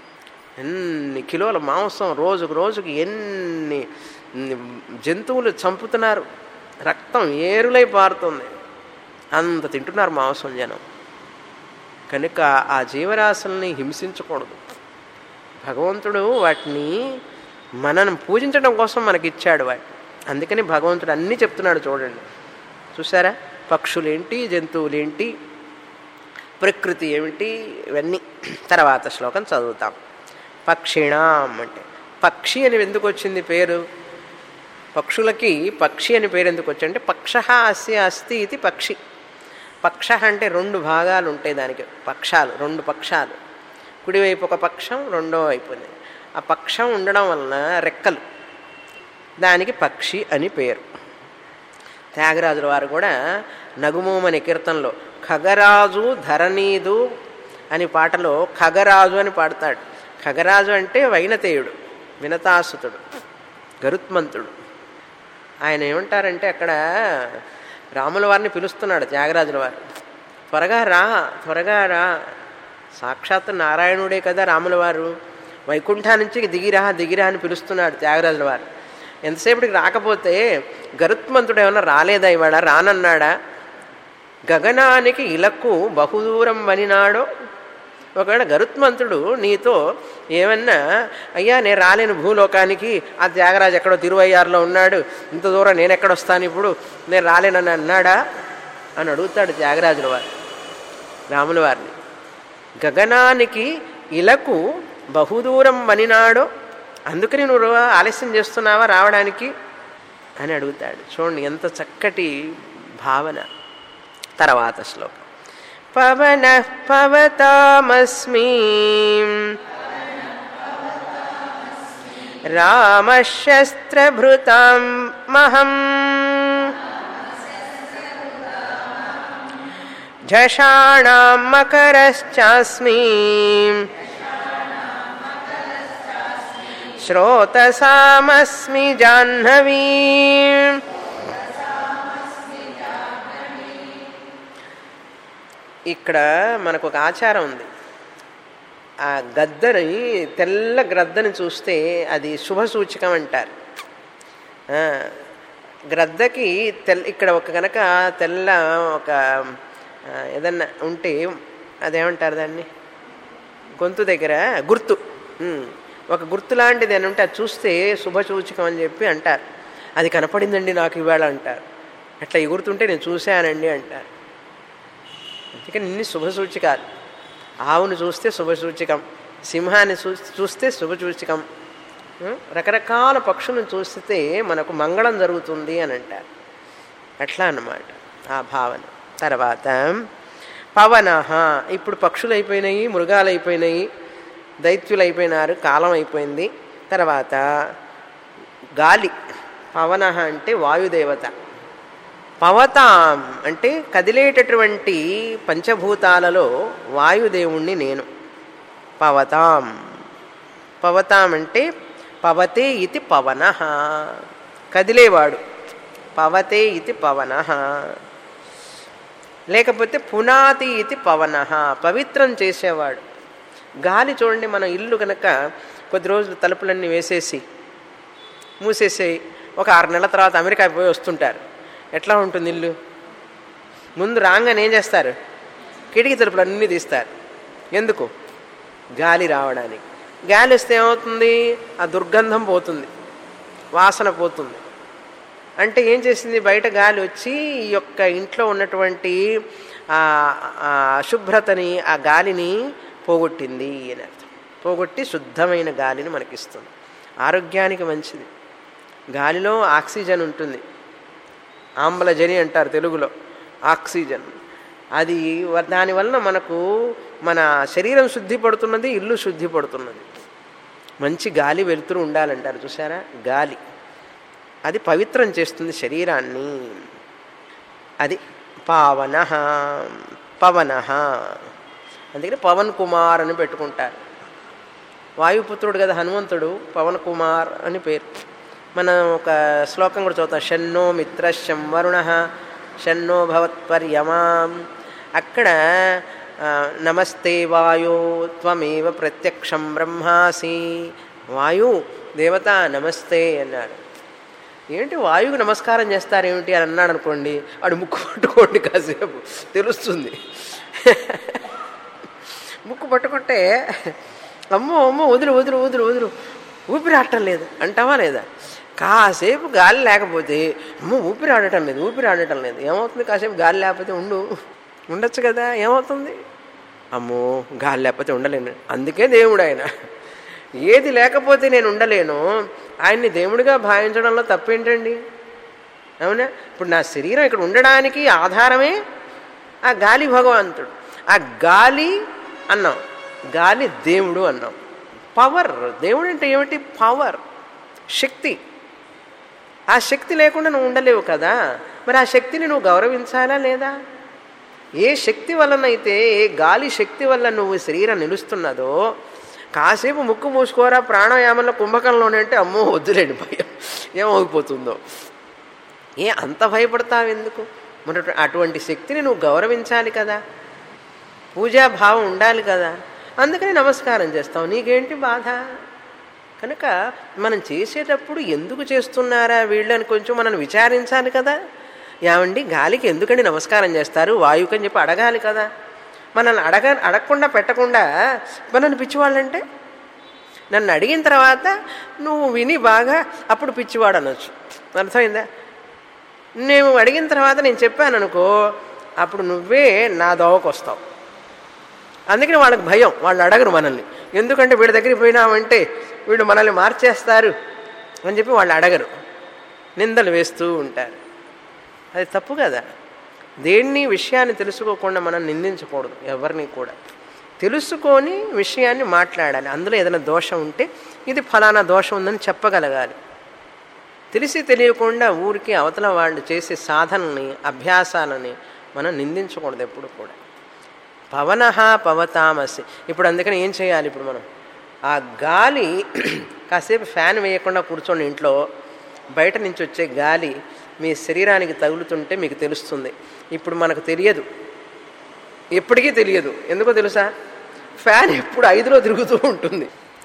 ఎన్ని కిలోల మాంసం రోజుకు రోజుకి ఎన్ని ఎన్ని జంతువులు చంపుతున్నారు రక్తం ఏరులై పారుతుంది అంత తింటున్నారు మాంసం జనం కనుక ఆ జీవరాశుల్ని హింసించకూడదు భగవంతుడు వాటిని మనను పూజించడం కోసం మనకి ఇచ్చాడు వాటిని అందుకని భగవంతుడు అన్నీ చెప్తున్నాడు చూడండి చూసారా పక్షులేంటి జంతువులేంటి ప్రకృతి ఏమిటి ఇవన్నీ తర్వాత శ్లోకం చదువుతాం పక్షిణాం అంటే పక్షి అని ఎందుకు వచ్చింది పేరు పక్షులకి పక్షి అని పేరు ఎందుకు వచ్చింది అంటే పక్ష అస్య అస్తి ఇది పక్షి పక్ష అంటే రెండు భాగాలు ఉంటాయి దానికి పక్షాలు రెండు పక్షాలు కుడివైపు ఒక పక్షం రెండో వైపు ఉంది. ఆ పక్షం ఉండడం వలన రెక్కలు దానికి పక్షి అని పేరు త్యాగరాజుల వారు కూడా నగుమోం అనే కీర్తనలో ఖగరాజు ధరణీదు అని పాటలో ఖగరాజు అని పాడతాడు ఖగరాజు అంటే వైనతేయుడు వినతాసుతుడు గరుత్మంతుడు ఆయన ఏమంటారంటే అక్కడ రాముల వారిని పిలుస్తున్నాడు త్యాగరాజుల వారు త్వరగా రా త్వరగా రా సాక్షాత్ నారాయణుడే కదా రాముల వారు వైకుంఠా నుంచి దిగిరా దిగిరా అని పిలుస్తున్నాడు త్యాగరాజుల వారు ఎంతసేపటికి రాకపోతే గరుత్మంతుడు ఏమన్నా రాలేదా ఇవాళ రానన్నాడా గగనానికి ఇలకు బహుదూరం వనినాడో ఒకవేళ గరుత్మంతుడు నీతో ఏమన్నా అయ్యా నేను రాలేను భూలోకానికి ఆ త్యాగరాజు ఎక్కడో తిరువయ్యారులో ఉన్నాడు ఇంత దూరం నేను ఎక్కడొస్తాను ఇప్పుడు నేను రాలేనని అన్నాడా అని అడుగుతాడు త్యాగరాజుల వారు రాముల వారిని గగనానికి ఇలకు బహుదూరం వనినాడో అందుకని నువ్వు ఆలస్యం చేస్తున్నావా రావడానికి అని అడుగుతాడు చూడండి ఎంత చక్కటి భావన తర్వాత శ్లోకం పవన పవతామస్మి రామశస్త్రభృతాం మహం झषाणां मकरश्चास्मि श्रोतसामस्मि जाह्नवी ఇక్కడ మనకు ఒక ఆచారం ఉంది ఆ గద్దని తెల్ల గ్రద్దని చూస్తే అది శుభ సూచకం అంటారు ఆ, గ్రద్దకి తెల్ల ఇక్కడ ఒక కనుక తెల్ల ఒక ఆ, ఏదన్నా ఉంటే అదేమంటారు దాన్ని గొంతు దగ్గర గుర్తు ఉమ్, ఒక గుర్తు లాంటిది అని ఉంటే అది చూస్తే శుభసూచకం అని చెప్పి అంటారు అది కనపడిందండి నాకు ఇవాళ అంటారు అట్లా ఎగురుతుంటే నేను చూశానండి అంటారు అందుకని ఇన్ని శుభసూచికాలు ఆవును చూస్తే శుభసూచకం సింహాన్ని చూ చూస్తే శుభసూచకం ఉం? రకరకాల పక్షులను చూస్తే మనకు మంగళం జరుగుతుంది అని అంటారు అట్లా అన్నమాట ఆ భావన తర్వాత పవన ఇప్పుడు పక్షులు అయిపోయినాయి మృగాలు అయిపోయినాయి దైత్యులు అయిపోయినారు కాలం అయిపోయింది తర్వాత గాలి పవన అంటే వాయుదేవత పవతాం అంటే కదిలేటటువంటి పంచభూతాలలో వాయుదేవుణ్ణి నేను పవతాం పవతాం అంటే పవతే ఇది పవన కదిలేవాడు పవతే ఇది పవన లేకపోతే పునాతి ఇది పవన పవిత్రం చేసేవాడు గాలి చూడండి మన ఇల్లు కనుక కొద్ది రోజులు తలుపులన్నీ వేసేసి మూసేసి ఒక ఆరు నెలల తర్వాత అమెరికా పోయి వస్తుంటారు ఎట్లా ఉంటుంది ఇల్లు ముందు రాగానే ఏం చేస్తారు కిటికీ తలుపులు అన్నీ తీస్తారు ఎందుకు గాలి రావడానికి గాలి వస్తే ఏమవుతుంది ఆ దుర్గంధం పోతుంది వాసన పోతుంది అంటే ఏం చేసింది బయట గాలి వచ్చి ఈ యొక్క ఇంట్లో ఉన్నటువంటి ఆ ఆ అశుభ్రతని ఆ గాలిని పోగొట్టింది అని అర్థం పోగొట్టి శుద్ధమైన గాలిని మనకిస్తుంది ఆరోగ్యానికి మంచిది గాలిలో ఆక్సిజన్ ఉంటుంది ఆమ్లజని అంటారు తెలుగులో ఆక్సిజన్ అది వ- దానివలన మనకు మన శరీరం శుద్ధి పడుతున్నది ఇల్లు శుద్ధి పడుతున్నది మంచి గాలి వెలుతురు ఉండాలంటారు చూసారా గాలి అది పవిత్రం చేస్తుంది శరీరాన్ని అది పావన పవన అందుకని పవన్ కుమార్ అని పెట్టుకుంటారు వాయుపుత్రుడు కదా హనుమంతుడు పవన్ కుమార్ అని పేరు మనం ఒక శ్లోకం కూడా చదువుతాం షన్నో మిత్ర శం వరుణ షన్నో భవత్పర్యమాం అక్కడ ఆ, నమస్తే వాయో త్వమేవ ప్రత్యక్షం బ్రహ్మాసి వాయు దేవత నమస్తే అన్నాడు ఏంటి వాయువుకి నమస్కారం చేస్తారేమిటి అని అన్నాడు అనుకోండి వాడు ముక్కు పట్టుకోండి కాసేపు తెలుస్తుంది ముక్కు పట్టుకుంటే అమ్మో అమ్మో వదులు వదులు వదులు వదులు ఊపిరి ఆడటం లేదు అంటావా లేదా కాసేపు గాలి లేకపోతే అమ్మో ఊపిరి ఆడటం లేదు ఊపిరి ఆడటం లేదు ఏమవుతుంది కాసేపు గాలి లేకపోతే ఉండు ఉండొచ్చు కదా ఏమవుతుంది అమ్మో గాలి లేకపోతే ఉండలేను అందుకే దేవుడు ఆయన ఏది లేకపోతే నేను ఉండలేను ఆయన్ని దేవుడిగా భావించడంలో తప్పేంటండి అవునా ఇప్పుడు నా శరీరం ఇక్కడ ఉండడానికి ఆధారమే ఆ గాలి భగవంతుడు ఆ గాలి అన్నాం గాలి దేవుడు అన్నాం పవర్ దేవుడు అంటే ఏమిటి పవర్ శక్తి ఆ శక్తి లేకుండా నువ్వు ఉండలేవు కదా మరి ఆ శక్తిని నువ్వు గౌరవించాలా లేదా ఏ శక్తి వలనైతే ఏ గాలి శక్తి వల్ల నువ్వు శరీరం నిలుస్తున్నదో కాసేపు ముక్కు మూసుకోరా ప్రాణాయామంలో కుంభకంలోనే అంటే అమ్మో వద్దులేండి భయం ఏమవుపోతుందో ఏ అంత భయపడతావు ఎందుకు మరి అటు- అటువంటి శక్తిని నువ్వు గౌరవించాలి కదా పూజాభావం ఉండాలి కదా అందుకని నమస్కారం చేస్తావు నీకేంటి బాధ కనుక మనం చేసేటప్పుడు ఎందుకు చేస్తున్నారా వీళ్ళు అని కొంచెం మనం విచారించాలి కదా ఏమండి గాలికి ఎందుకండి నమస్కారం చేస్తారు వాయువుకి అని చెప్పి అడగాలి కదా మనల్ని అడగ అడగకుండా పెట్టకుండా మనల్ని పిచ్చివాళ్ళంటే నన్ను అడిగిన తర్వాత నువ్వు విని బాగా అప్పుడు పిచ్చివాడు అనొచ్చు అర్థమైందా నేను అడిగిన తర్వాత నేను చెప్పాను అనుకో అప్పుడు నువ్వే నా దోవకు వస్తావు అందుకని వాళ్ళకి భయం వాళ్ళు అడగరు మనల్ని ఎందుకంటే వీడి దగ్గరికి పోయినామంటే వీడు మనల్ని మార్చేస్తారు అని చెప్పి వాళ్ళు అడగరు నిందలు వేస్తూ ఉంటారు అది తప్పు కదా దేన్ని విషయాన్ని తెలుసుకోకుండా మనం నిందించకూడదు ఎవరిని కూడా తెలుసుకొని విషయాన్ని మాట్లాడాలి అందులో ఏదైనా దోషం ఉంటే ఇది ఫలానా దోషం ఉందని చెప్పగలగాలి తెలిసి తెలియకుండా ఊరికి అవతల వాళ్ళు చేసే సాధనని అభ్యాసాలని మనం నిందించకూడదు ఎప్పుడు కూడా పవన పవతామసి ఇప్పుడు అందుకని ఏం చేయాలి ఇప్పుడు మనం ఆ గాలి కాసేపు ఫ్యాన్ వేయకుండా కూర్చోండి ఇంట్లో బయట నుంచి వచ్చే గాలి మీ శరీరానికి తగులుతుంటే మీకు తెలుస్తుంది ఇప్పుడు మనకు తెలియదు ఎప్పటికీ తెలియదు ఎందుకో తెలుసా ఫ్యాన్ ఎప్పుడు ఐదులో తిరుగుతూ ఉంటుంది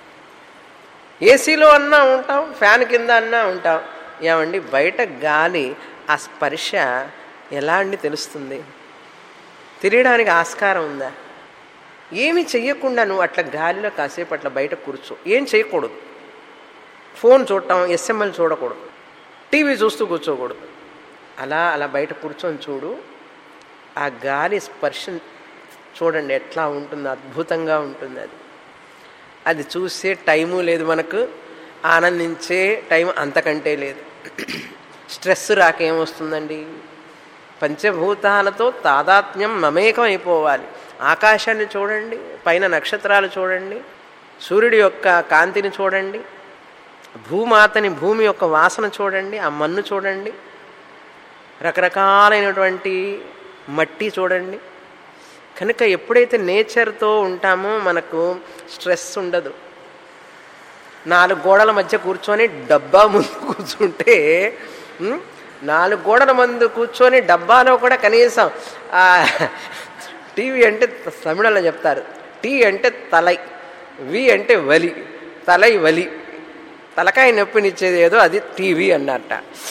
ఏసీలో అన్నా ఉంటాం ఫ్యాన్ కింద అన్నా ఉంటాం ఏమండి బయట గాలి ఆ స్పర్శ ఎలా అండి తెలుస్తుంది తెలియడానికి ఆస్కారం ఉందా ఏమి చెయ్యకుండా నువ్వు అట్లా గాలిలో కాసేపు అట్లా బయట కూర్చో ఏం చేయకూడదు ఫోన్ చూడటం ఎస్ఎంఎల్ చూడకూడదు టీవీ చూస్తూ కూర్చోకూడదు అలా అలా బయట కూర్చొని చూడు ఆ గాలి స్పర్శ చూడండి ఎట్లా ఉంటుంది అద్భుతంగా ఉంటుంది అది అది చూసే టైము లేదు మనకు ఆనందించే టైం అంతకంటే లేదు స్ట్రెస్ రాక ఏమొస్తుందండి పంచభూతాలతో తాదాత్మ్యం మమేకం అయిపోవాలి ఆకాశాన్ని చూడండి పైన నక్షత్రాలు చూడండి సూర్యుడి యొక్క కాంతిని చూడండి భూమాతని భూమి యొక్క వాసన చూడండి ఆ మన్ను చూడండి రకరకాలైనటువంటి మట్టి చూడండి కనుక ఎప్పుడైతే నేచర్తో ఉంటామో మనకు స్ట్రెస్ ఉండదు నాలుగు గోడల మధ్య కూర్చొని డబ్బా ముందు కూర్చుంటే ఉం, నాలుగు గోడల ముందు కూర్చొని డబ్బాలో కూడా కనీసం ఆ, టీవీ అంటే తమిళంలో చెప్తారు టీ అంటే తలై వి అంటే వలి తలై వలి తలకాయ నొప్పినిచ్చేది ఏదో అది టీవీ అన్నట్ట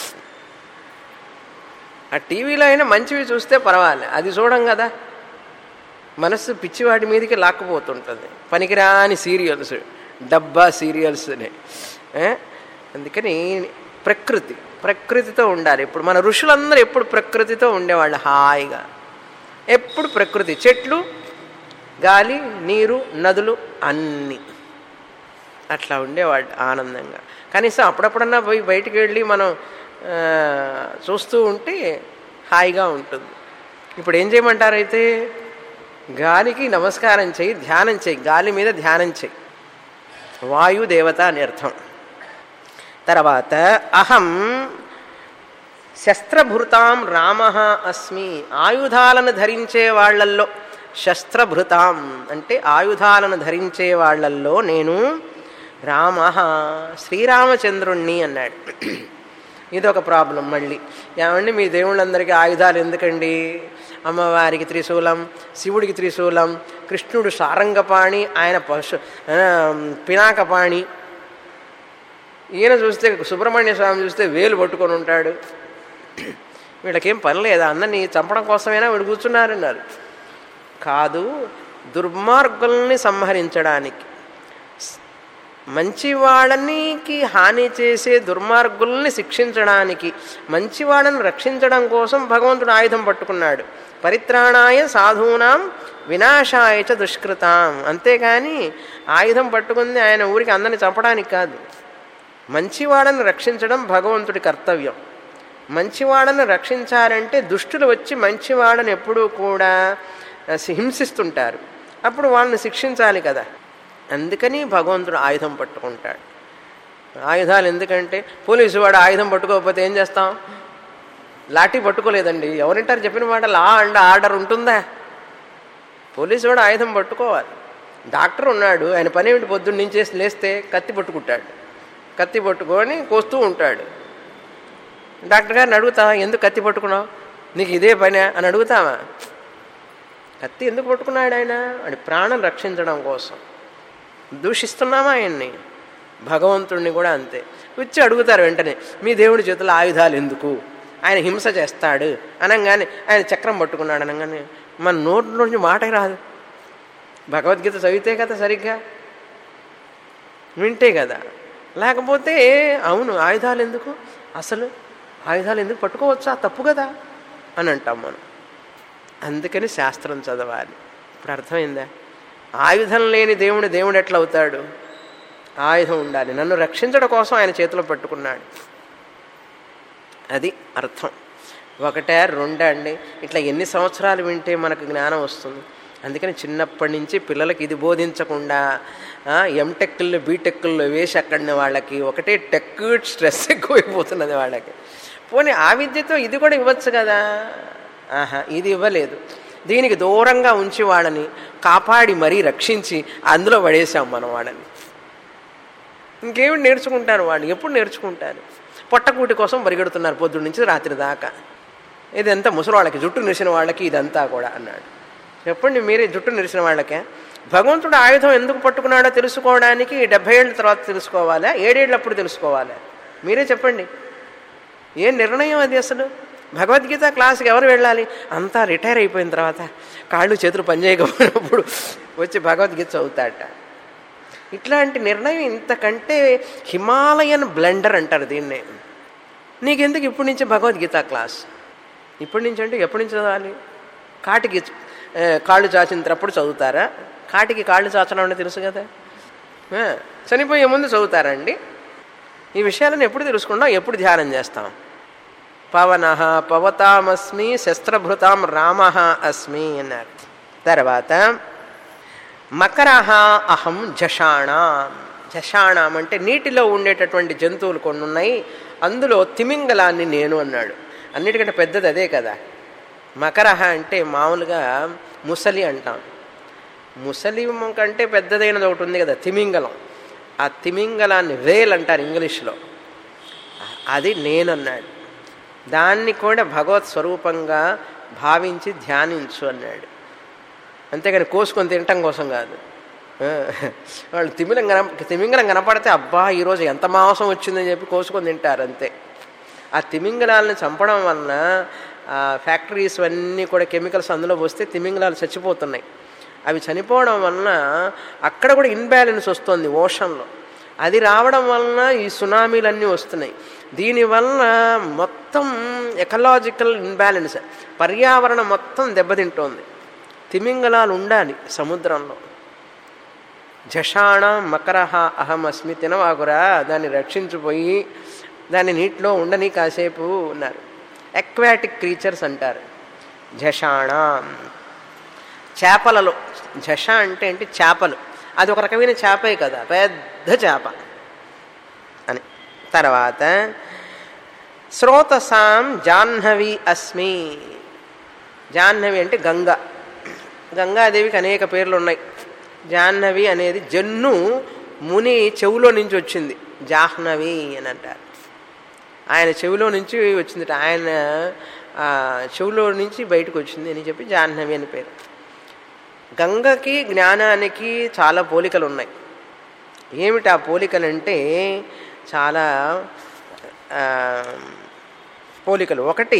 ఆ టీవీలో అయినా మంచివి చూస్తే పర్వాలే అది చూడం కదా మనస్సు పిచ్చివాడి మీదకి లాక్కుపోతుంటుంది పనికిరాని సీరియల్స్ డబ్బా సీరియల్స్ని ఏ? అందుకని ప్రకృతి ప్రకృతితో ఉండాలి ఇప్పుడు మన ఋషులందరూ ఎప్పుడు ప్రకృతితో ఉండేవాళ్ళు హాయిగా ఎప్పుడు ప్రకృతి చెట్లు గాలి నీరు నదులు అన్నీ అట్లా ఉండేవాళ్ళు ఆనందంగా కనీసం అప్పుడప్పుడన్నా పోయి బయటికి వెళ్ళి మనం ఆ, చూస్తూ ఉంటే హాయిగా ఉంటుంది ఇప్పుడు ఏం చేయమంటారు అయితే గాలికి నమస్కారం చేయి ధ్యానం చేయి గాలి మీద ధ్యానం చేయి వాయు దేవత అని అర్థం తర్వాత అహం శస్త్రభృతాం రామ అస్మి ఆయుధాలను ధరించే వాళ్ళల్లో శస్త్రభృతాం అంటే ఆయుధాలను ధరించే వాళ్ళల్లో నేను రామ శ్రీరామచంద్రుణ్ణి అన్నాడు ఇది ఒక ప్రాబ్లం మళ్ళీ ఏమండి మీ దేవుళ్ళందరికీ ఆయుధాలు ఎందుకండి అమ్మవారికి త్రిశూలం శివుడికి త్రిశూలం కృష్ణుడు సారంగపాణి ఆయన పశు ఆ, పినాకపాణి ఈయన చూస్తే సుబ్రహ్మణ్య స్వామి చూస్తే వేలు పట్టుకొని ఉంటాడు వీళ్ళకేం పని లేదా అన్నని చంపడం కోసమైనా వీడు కూర్చున్నారన్నారు కాదు దుర్మార్గుల్ని సంహరించడానికి మంచివాళ్ళనికి హాని చేసే దుర్మార్గుల్ని శిక్షించడానికి మంచివాళ్ళని రక్షించడం కోసం భగవంతుడు ఆయుధం పట్టుకున్నాడు పరిత్రాణాయ సాధూనాం వినాశాయ చ దుష్కృతాం అంతేగాని ఆయుధం పట్టుకుంది ఆయన ఊరికి అందరిని చంపడానికి కాదు మంచివాడని రక్షించడం భగవంతుడి కర్తవ్యం మంచివాడని రక్షించాలంటే దుష్టులు వచ్చి మంచివాడని ఎప్పుడూ కూడా హింసిస్తుంటారు అప్పుడు వాళ్ళని శిక్షించాలి కదా అందుకని భగవంతుడు ఆయుధం పట్టుకుంటాడు ఆయుధాలు ఎందుకంటే పోలీసు వాడు ఆయుధం పట్టుకోకపోతే ఏం చేస్తాం లాఠీ పట్టుకోలేదండి ఎవరింటారు చెప్పిన మాట లా అండ్ ఆర్డర్ ఉంటుందా పోలీసు వాడు ఆయుధం పట్టుకోవాలి డాక్టర్ ఉన్నాడు ఆయన పని ఏమిటి పొద్దున్న నుంచి లేస్తే కత్తి పట్టుకుంటాడు కత్తి పట్టుకొని కోస్తూ ఉంటాడు డాక్టర్ గారిని అడుగుతా ఎందుకు కత్తి పట్టుకున్నావు నీకు ఇదే పని అని అడుగుతావా కత్తి ఎందుకు పట్టుకున్నాడు ఆయన అని ప్రాణం రక్షించడం కోసం దూషిస్తున్నామా ఆయన్ని భగవంతుడిని కూడా అంతే వచ్చి అడుగుతారు వెంటనే మీ దేవుడి చేతుల ఆయుధాలు ఎందుకు ఆయన హింస చేస్తాడు అనగానే ఆయన చక్రం పట్టుకున్నాడు అనగానే మన నోటి నుంచి మాట రాదు భగవద్గీత చదివితే కదా సరిగ్గా వింటే కదా లేకపోతే అవును ఆయుధాలు ఎందుకు అసలు ఆయుధాలు ఎందుకు పట్టుకోవచ్చా తప్పు కదా అని అంటాం మనం అందుకని శాస్త్రం చదవాలి ఇప్పుడు అర్థమైందా ఆయుధం లేని దేవుడు దేవుడు ఎట్లా అవుతాడు ఆయుధం ఉండాలి నన్ను రక్షించడం కోసం ఆయన చేతిలో పెట్టుకున్నాడు అది అర్థం ఒకటే రెండా అండి ఇట్లా ఎన్ని సంవత్సరాలు వింటే మనకు జ్ఞానం వస్తుంది అందుకని చిన్నప్పటి నుంచి పిల్లలకి ఇది బోధించకుండా ఎంటెక్కుల్లో బీటెక్కుల్లో వేసి అక్కడిన వాళ్ళకి ఒకటే టెక్ స్ట్రెస్ ఎక్కువైపోతున్నది వాళ్ళకి పోనీ ఆ విద్యతో ఇది కూడా ఇవ్వచ్చు కదా ఆహా ఇది ఇవ్వలేదు దీనికి దూరంగా ఉంచి వాళ్ళని కాపాడి మరీ రక్షించి అందులో పడేసాం మనం వాళ్ళని ఇంకేమి నేర్చుకుంటారు వాళ్ళు ఎప్పుడు నేర్చుకుంటారు పొట్టకూటి కోసం పరిగెడుతున్నారు పొద్దున్న నుంచి రాత్రి దాకా ఇదంతా ముసలివాళ్ళకి జుట్టు నిరిసిన వాళ్ళకి ఇదంతా కూడా అన్నాడు చెప్పండి మీరే జుట్టు నిరిసిన వాళ్ళకే భగవంతుడు ఆయుధం ఎందుకు పట్టుకున్నాడో తెలుసుకోవడానికి డెబ్బై ఏళ్ళ తర్వాత తెలుసుకోవాలా ఏడేళ్ళప్పుడు తెలుసుకోవాలా మీరే చెప్పండి ఏం నిర్ణయం అది అసలు భగవద్గీత క్లాస్కి ఎవరు వెళ్ళాలి అంతా రిటైర్ అయిపోయిన తర్వాత కాళ్ళు చేతులు పనిచేయకపోయినప్పుడు వచ్చి భగవద్గీత చదువుతాట ఇట్లాంటి నిర్ణయం ఇంతకంటే హిమాలయన్ బ్లెండర్ అంటారు దీన్నే నీకెందుకు ఇప్పటి నుంచి భగవద్గీత క్లాస్ ఇప్పటి నుంచి అంటే ఎప్పటి నుంచి చదవాలి కాటికి ఆ, కాళ్ళు చాచినప్పుడు చదువుతారా కాటికి కాళ్ళు చాచడం అంటే తెలుసు కదా ఆ, చనిపోయే ముందు చదువుతారండి ఈ విషయాలను ఎప్పుడు తెలుసుకుంటాం ఎప్పుడు ధ్యానం చేస్తాం పవన పవతామస్మి శస్త్రభృతాం రామ అస్మి అన్నారు తర్వాత మకర అహం జషాణం జషాణం అంటే నీటిలో ఉండేటటువంటి జంతువులు కొన్ని ఉన్నాయి అందులో తిమింగలాన్ని నేను అన్నాడు అన్నిటికంటే పెద్దది అదే కదా మకర అంటే మామూలుగా ముసలి అంటాం ముసలి కంటే పెద్దదైనది ఒకటి ఉంది కదా తిమింగలం ఆ తిమింగలాన్ని వేల్ అంటారు ఇంగ్లీష్లో అది నేనన్నాడు దాన్ని కూడా భగవత్ స్వరూపంగా భావించి ధ్యానించు అన్నాడు అంతేగాని కోసుకొని తినటం కోసం కాదు ఆ, వాళ్ళు తిమింగలం కన తిమింగలం కనపడితే అబ్బా ఈరోజు ఎంత మాంసం వచ్చిందని చెప్పి కోసుకొని తింటారు అంతే ఆ తిమింగలాలను చంపడం వలన ఆ ఫ్యాక్టరీస్ అన్నీ కూడా కెమికల్స్ అందులో పోస్తే తిమింగలాలు చచ్చిపోతున్నాయి అవి చనిపోవడం వలన అక్కడ కూడా ఇన్బ్యాలెన్స్ వస్తుంది ఓషన్లో అది రావడం వలన ఈ సునామీలన్నీ వస్తున్నాయి దీనివలన మొత్తం ఎకలాజికల్ ఇన్బ్యాలెన్స్ పర్యావరణం మొత్తం దెబ్బతింటోంది తిమింగలాలు ఉండాలి సముద్రంలో జషాణ మకర అహమస్మి తినవాగురా దాన్ని రక్షించిపోయి దాన్ని నీటిలో ఉండని కాసేపు ఉన్నారు ఎక్వాటిక్ క్రీచర్స్ అంటారు జషాణ చేపలలో జష అంటే ఏంటి చేపలు అది ఒక రకమైన చేపే కదా పెద్ద చేప అని తర్వాత శ్రోతసాం జాహ్నవి అస్మి జాహ్నవి అంటే గంగ గంగాదేవికి అనేక పేర్లు ఉన్నాయి జాహ్నవి అనేది జన్ను ముని చెవులో నుంచి వచ్చింది జాహ్నవి అని అంటారు ఆయన చెవిలో నుంచి వచ్చింది ఆయన ఆ, చెవిలో నుంచి బయటకు వచ్చింది అని చెప్పి జాహ్నవి అని పేరు గంగకి జ్ఞానానికి చాలా పోలికలు ఉన్నాయి ఏమిటి ఆ పోలికలంటే చాలా ఆ, పోలికలు ఒకటి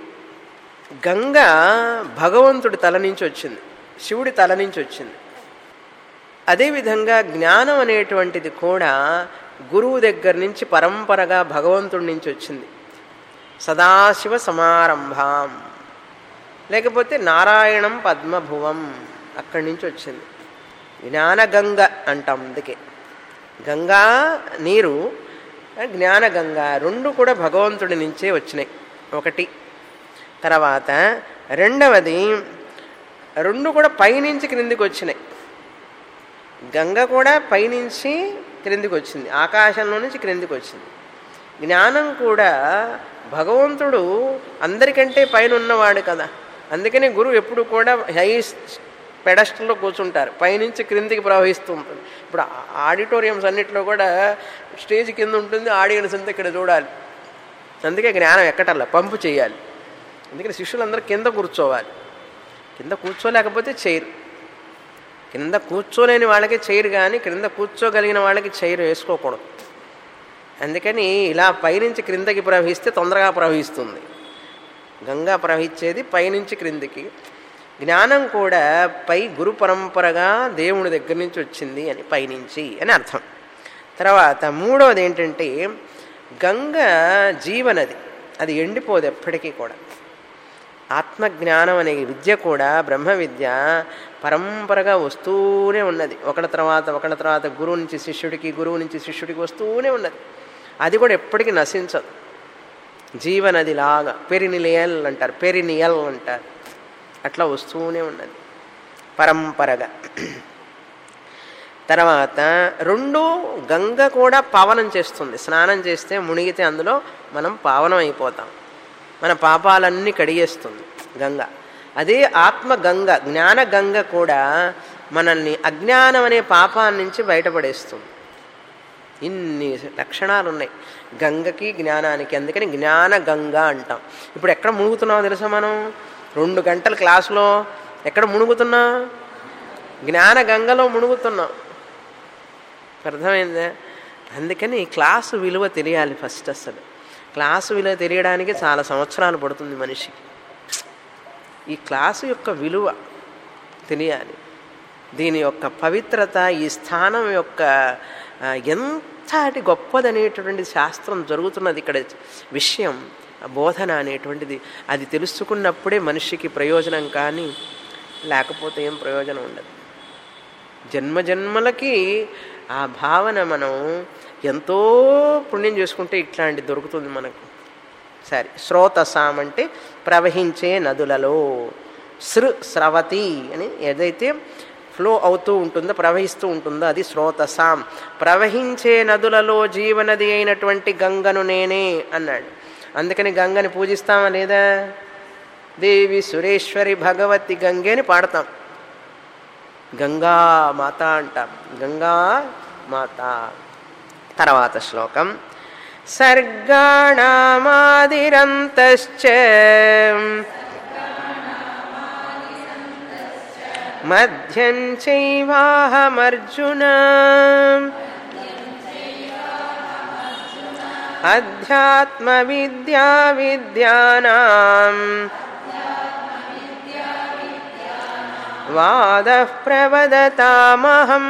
గంగ భగవంతుడి తల నుంచి వచ్చింది శివుడి తల నుంచి వచ్చింది అదేవిధంగా జ్ఞానం అనేటువంటిది కూడా గురువు దగ్గర నుంచి పరంపరగా భగవంతుడి నుంచి వచ్చింది సదాశివ సమారంభాం లేకపోతే నారాయణం పద్మభువం అక్కడి నుంచి వచ్చింది జ్ఞానగంగ అంటాం అందుకే గంగా నీరు జ్ఞానగంగ రెండు కూడా భగవంతుడి నుంచే వచ్చినాయి ఒకటి తర్వాత రెండవది రెండు కూడా పైనుంచి క్రిందికి వచ్చినాయి గంగ కూడా పైనుంచి క్రిందికి వచ్చింది ఆకాశంలో నుంచి క్రిందికి వచ్చింది జ్ఞానం కూడా భగవంతుడు అందరికంటే పైన ఉన్నవాడు కదా అందుకని గురువు ఎప్పుడు కూడా హై పెడస్టల్లో కూర్చుంటారు పైనుంచి క్రిందికి ప్రవహిస్తూ ఉంటుంది ఇప్పుడు ఆడిటోరియంస్ అన్నింటిలో కూడా స్టేజ్ కింద ఉంటుంది ఆడియన్స్ అంతా ఇక్కడ చూడాలి అందుకే జ్ఞానం ఎక్కటల్లా పంపు చేయాలి అందుకని శిష్యులందరూ కింద కూర్చోవాలి కింద కూర్చోలేకపోతే చైర్ కింద కూర్చోలేని వాళ్ళకి చైర్ కానీ క్రింద కూర్చోగలిగిన వాళ్ళకి చైర్ వేసుకోకూడదు అందుకని ఇలా పైనుంచి క్రిందకి ప్రవహిస్తే తొందరగా ప్రవహిస్తుంది గంగా ప్రవహించేది పైనుంచి క్రిందికి జ్ఞానం కూడా పై గురు పరంపరగా దేవుని దగ్గర నుంచి వచ్చింది అని పైనుంచి అని అర్థం తర్వాత మూడవది ఏంటంటే గంగ జీవనది అది ఎండిపోదు ఎప్పటికీ కూడా ఆత్మజ్ఞానం అనే విద్య కూడా బ్రహ్మ విద్య పరంపరగా వస్తూనే ఉన్నది ఒకళ్ళ తర్వాత ఒకళ్ళ తర్వాత గురువు నుంచి శిష్యుడికి గురువు నుంచి శిష్యుడికి వస్తూనే ఉన్నది అది కూడా ఎప్పటికీ నశించదు జీవనది లాగా పెరినిలియల్ అంటారు పెరినియల్ అంటారు అట్లా వస్తూనే ఉన్నది పరంపరగా తర్వాత రెండు గంగ కూడా పావనం చేస్తుంది స్నానం చేస్తే మునిగితే అందులో మనం పావనం అయిపోతాం మన పాపాలన్నీ కడిగేస్తుంది గంగ అదే ఆత్మ గంగ జ్ఞాన గంగ కూడా మనల్ని అజ్ఞానం అనే పాపాన్ని నుంచి బయటపడేస్తుంది ఇన్ని లక్షణాలు ఉన్నాయి గంగకి జ్ఞానానికి అందుకని జ్ఞాన గంగ అంటాం ఇప్పుడు ఎక్కడ మునుగుతున్నామో తెలుసా మనం రెండు గంటల క్లాసులో ఎక్కడ మునుగుతున్నాం జ్ఞాన గంగలో మునుగుతున్నాం అర్థమైందా అందుకని క్లాసు విలువ తెలియాలి ఫస్ట్ అసలు క్లాసు విలువ తెలియడానికి చాలా సంవత్సరాలు పడుతుంది మనిషికి ఈ క్లాసు యొక్క విలువ తెలియాలి దీని యొక్క పవిత్రత ఈ స్థానం యొక్క ఆ, ఎంతటి గొప్పదనేటటువంటి శాస్త్రం జరుగుతున్నది ఇక్కడ విషయం ఆ బోధన అనేటువంటిది అది తెలుసుకున్నప్పుడే మనిషికి ప్రయోజనం కానీ లేకపోతే ఏం ప్రయోజనం ఉండదు జన్మ జన్మలకి ఆ భావన మనం ఎంతో పుణ్యం చేసుకుంటే ఇట్లాంటి దొరుకుతుంది మనకు సరే స్రోతసాం అంటే ప్రవహించే నదులలో సృ స్రవతి అని ఏదైతే ఫ్లో అవుతూ ఉంటుందో ప్రవహిస్తూ ఉంటుందో అది స్రోతసాం ప్రవహించే నదులలో జీవనది అయినటువంటి గంగను నేనే అన్నాడు అందుకని గంగని పూజిస్తామా లేదా దేవి సురేశ్వరి భగవతి గంగే అని పాడతాం గంగా మాత అంటాం గంగా మాత తర్వాత శ్లోకం సర్గాణమాదిరంతశ్చ మధ్యం చైవాహమర్జున అధ్యాత్మ విద్యా విద్యానాం వాద ప్రవదతామహం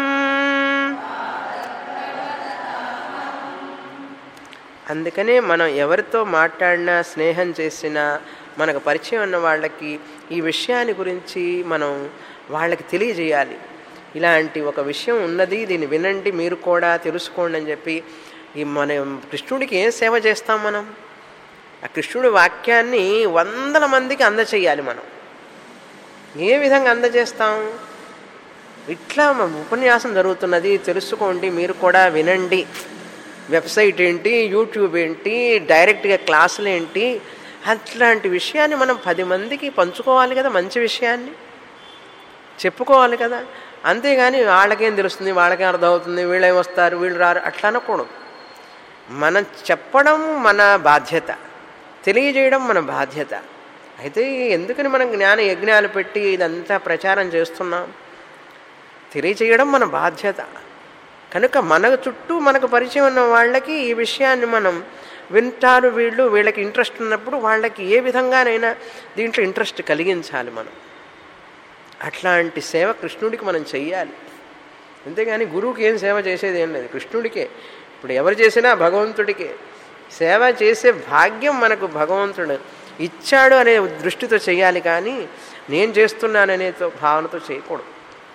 అందుకనే మనం ఎవరితో మాట్లాడినా స్నేహం చేసినా మనకు పరిచయం ఉన్న వాళ్ళకి ఈ విషయాన్ని గురించి మనం వాళ్ళకి తెలియజేయాలి ఇలాంటి ఒక విషయం ఉన్నది దీన్ని వినండి మీరు కూడా తెలుసుకోండి అని చెప్పి ఈ మనం కృష్ణుడికి ఏం సేవ చేస్తాం మనం ఆ కృష్ణుడి వాక్యాన్ని వందల మందికి అందచేయాలి మనం ఏ విధంగా అందజేస్తాం ఇట్లా మన ఉపన్యాసం జరుగుతున్నది తెలుసుకోండి మీరు కూడా వినండి వెబ్సైట్ ఏంటి యూట్యూబ్ ఏంటి డైరెక్ట్గా క్లాసులు ఏంటి అట్లాంటి విషయాన్ని మనం పది మందికి పంచుకోవాలి కదా మంచి విషయాన్ని చెప్పుకోవాలి కదా అంతేగాని వాళ్ళకేం తెలుస్తుంది వాళ్ళకేం అర్థమవుతుంది వీళ్ళేం వస్తారు వీళ్ళు రారు అట్లా అనకూడదు మనం చెప్పడం మన బాధ్యత తెలియజేయడం మన బాధ్యత అయితే ఎందుకని మనం జ్ఞాన యజ్ఞాలు పెట్టి ఇదంతా ప్రచారం చేస్తున్నాం తెలియచేయడం మన బాధ్యత కనుక మన చుట్టూ మనకు పరిచయం ఉన్న వాళ్ళకి ఈ విషయాన్ని మనం వింటారు వీళ్ళు వీళ్ళకి ఇంట్రెస్ట్ ఉన్నప్పుడు వాళ్ళకి ఏ విధంగానైనా దీంట్లో ఇంట్రెస్ట్ కలిగించాలి మనం అట్లాంటి సేవ కృష్ణుడికి మనం చెయ్యాలి అంతేగాని గురువుకి ఏం సేవ చేసేది ఏం లేదు కృష్ణుడికే ఇప్పుడు ఎవరు చేసినా భగవంతుడికే సేవ చేసే భాగ్యం మనకు భగవంతుడు ఇచ్చాడు అనే దృష్టితో చేయాలి కానీ నేను చేస్తున్నాననే భావనతో చేయకూడదు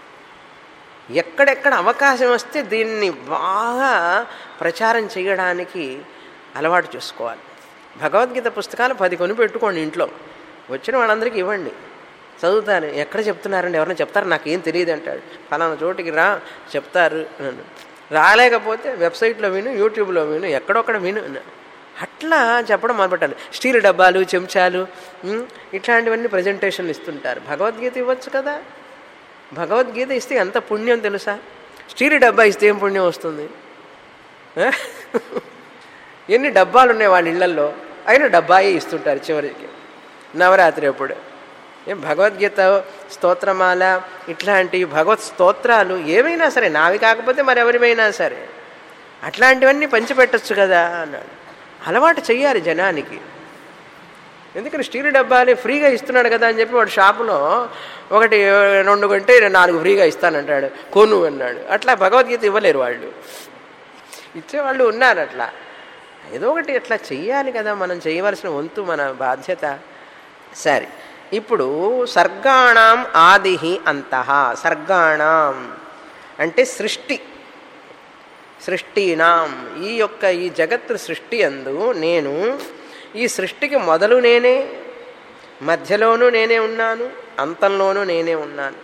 ఎక్కడెక్కడ అవకాశం వస్తే దీన్ని బాగా ప్రచారం చేయడానికి అలవాటు చేసుకోవాలి భగవద్గీత పుస్తకాలు పది కొని పెట్టుకోండి ఇంట్లో వచ్చిన వాళ్ళందరికీ ఇవ్వండి చదువుతాను ఎక్కడ చెప్తున్నారండి ఎవరైనా చెప్తారు నాకేం తెలియదు అంటాడు ఫలానా చోటికి రా చెప్తారు నన్ను రాలేకపోతే వెబ్సైట్లో విను యూట్యూబ్లో విను ఎక్కడొక్కడ విను అట్లా చెప్పడం మొదలుపెట్టాలి స్టీల్ డబ్బాలు చెంచాలు ఉమ్, ఇట్లాంటివన్నీ ప్రజెంటేషన్లు ఇస్తుంటారు భగవద్గీత ఇవ్వచ్చు కదా భగవద్గీత ఇస్తే ఎంత పుణ్యం తెలుసా స్టీల్ డబ్బా ఇస్తే ఏం పుణ్యం వస్తుంది ఆ? ఎన్ని డబ్బాలు ఉన్నాయి వాళ్ళ ఇళ్లల్లో అయినా డబ్బాయే ఇస్తుంటారు చివరికి నవరాత్రి అప్పుడు ఏం భగవద్గీత స్తోత్రమాల ఇట్లాంటి భగవత్ స్తోత్రాలు ఏమైనా సరే నావి కాకపోతే మరి ఎవరివైనా సరే అట్లాంటివన్నీ పంచిపెట్టచ్చు కదా అన్నాడు అలవాటు చెయ్యాలి జనానికి ఎందుకని స్టీల్ డబ్బాని ఫ్రీగా ఇస్తున్నాడు కదా అని చెప్పి వాడు షాపులో ఒకటి రెండు కొంటే నాలుగు ఫ్రీగా ఇస్తానంటాడు కొను అన్నాడు అట్లా భగవద్గీత ఇవ్వలేరు వాళ్ళు ఇచ్చేవాళ్ళు ఉన్నారు అట్లా ఏదో ఒకటి అట్లా చెయ్యాలి కదా మనం చేయవలసిన వంతు మన బాధ్యత సరే ఇప్పుడు సర్గాణం ఆది అంతః సర్గాణం అంటే సృష్టి సృష్టినాం ఈ యొక్క ఈ జగత్తు సృష్టి అందు నేను ఈ సృష్టికి మొదలు నేనే మధ్యలోనూ నేనే ఉన్నాను అంతంలోనూ నేనే ఉన్నాను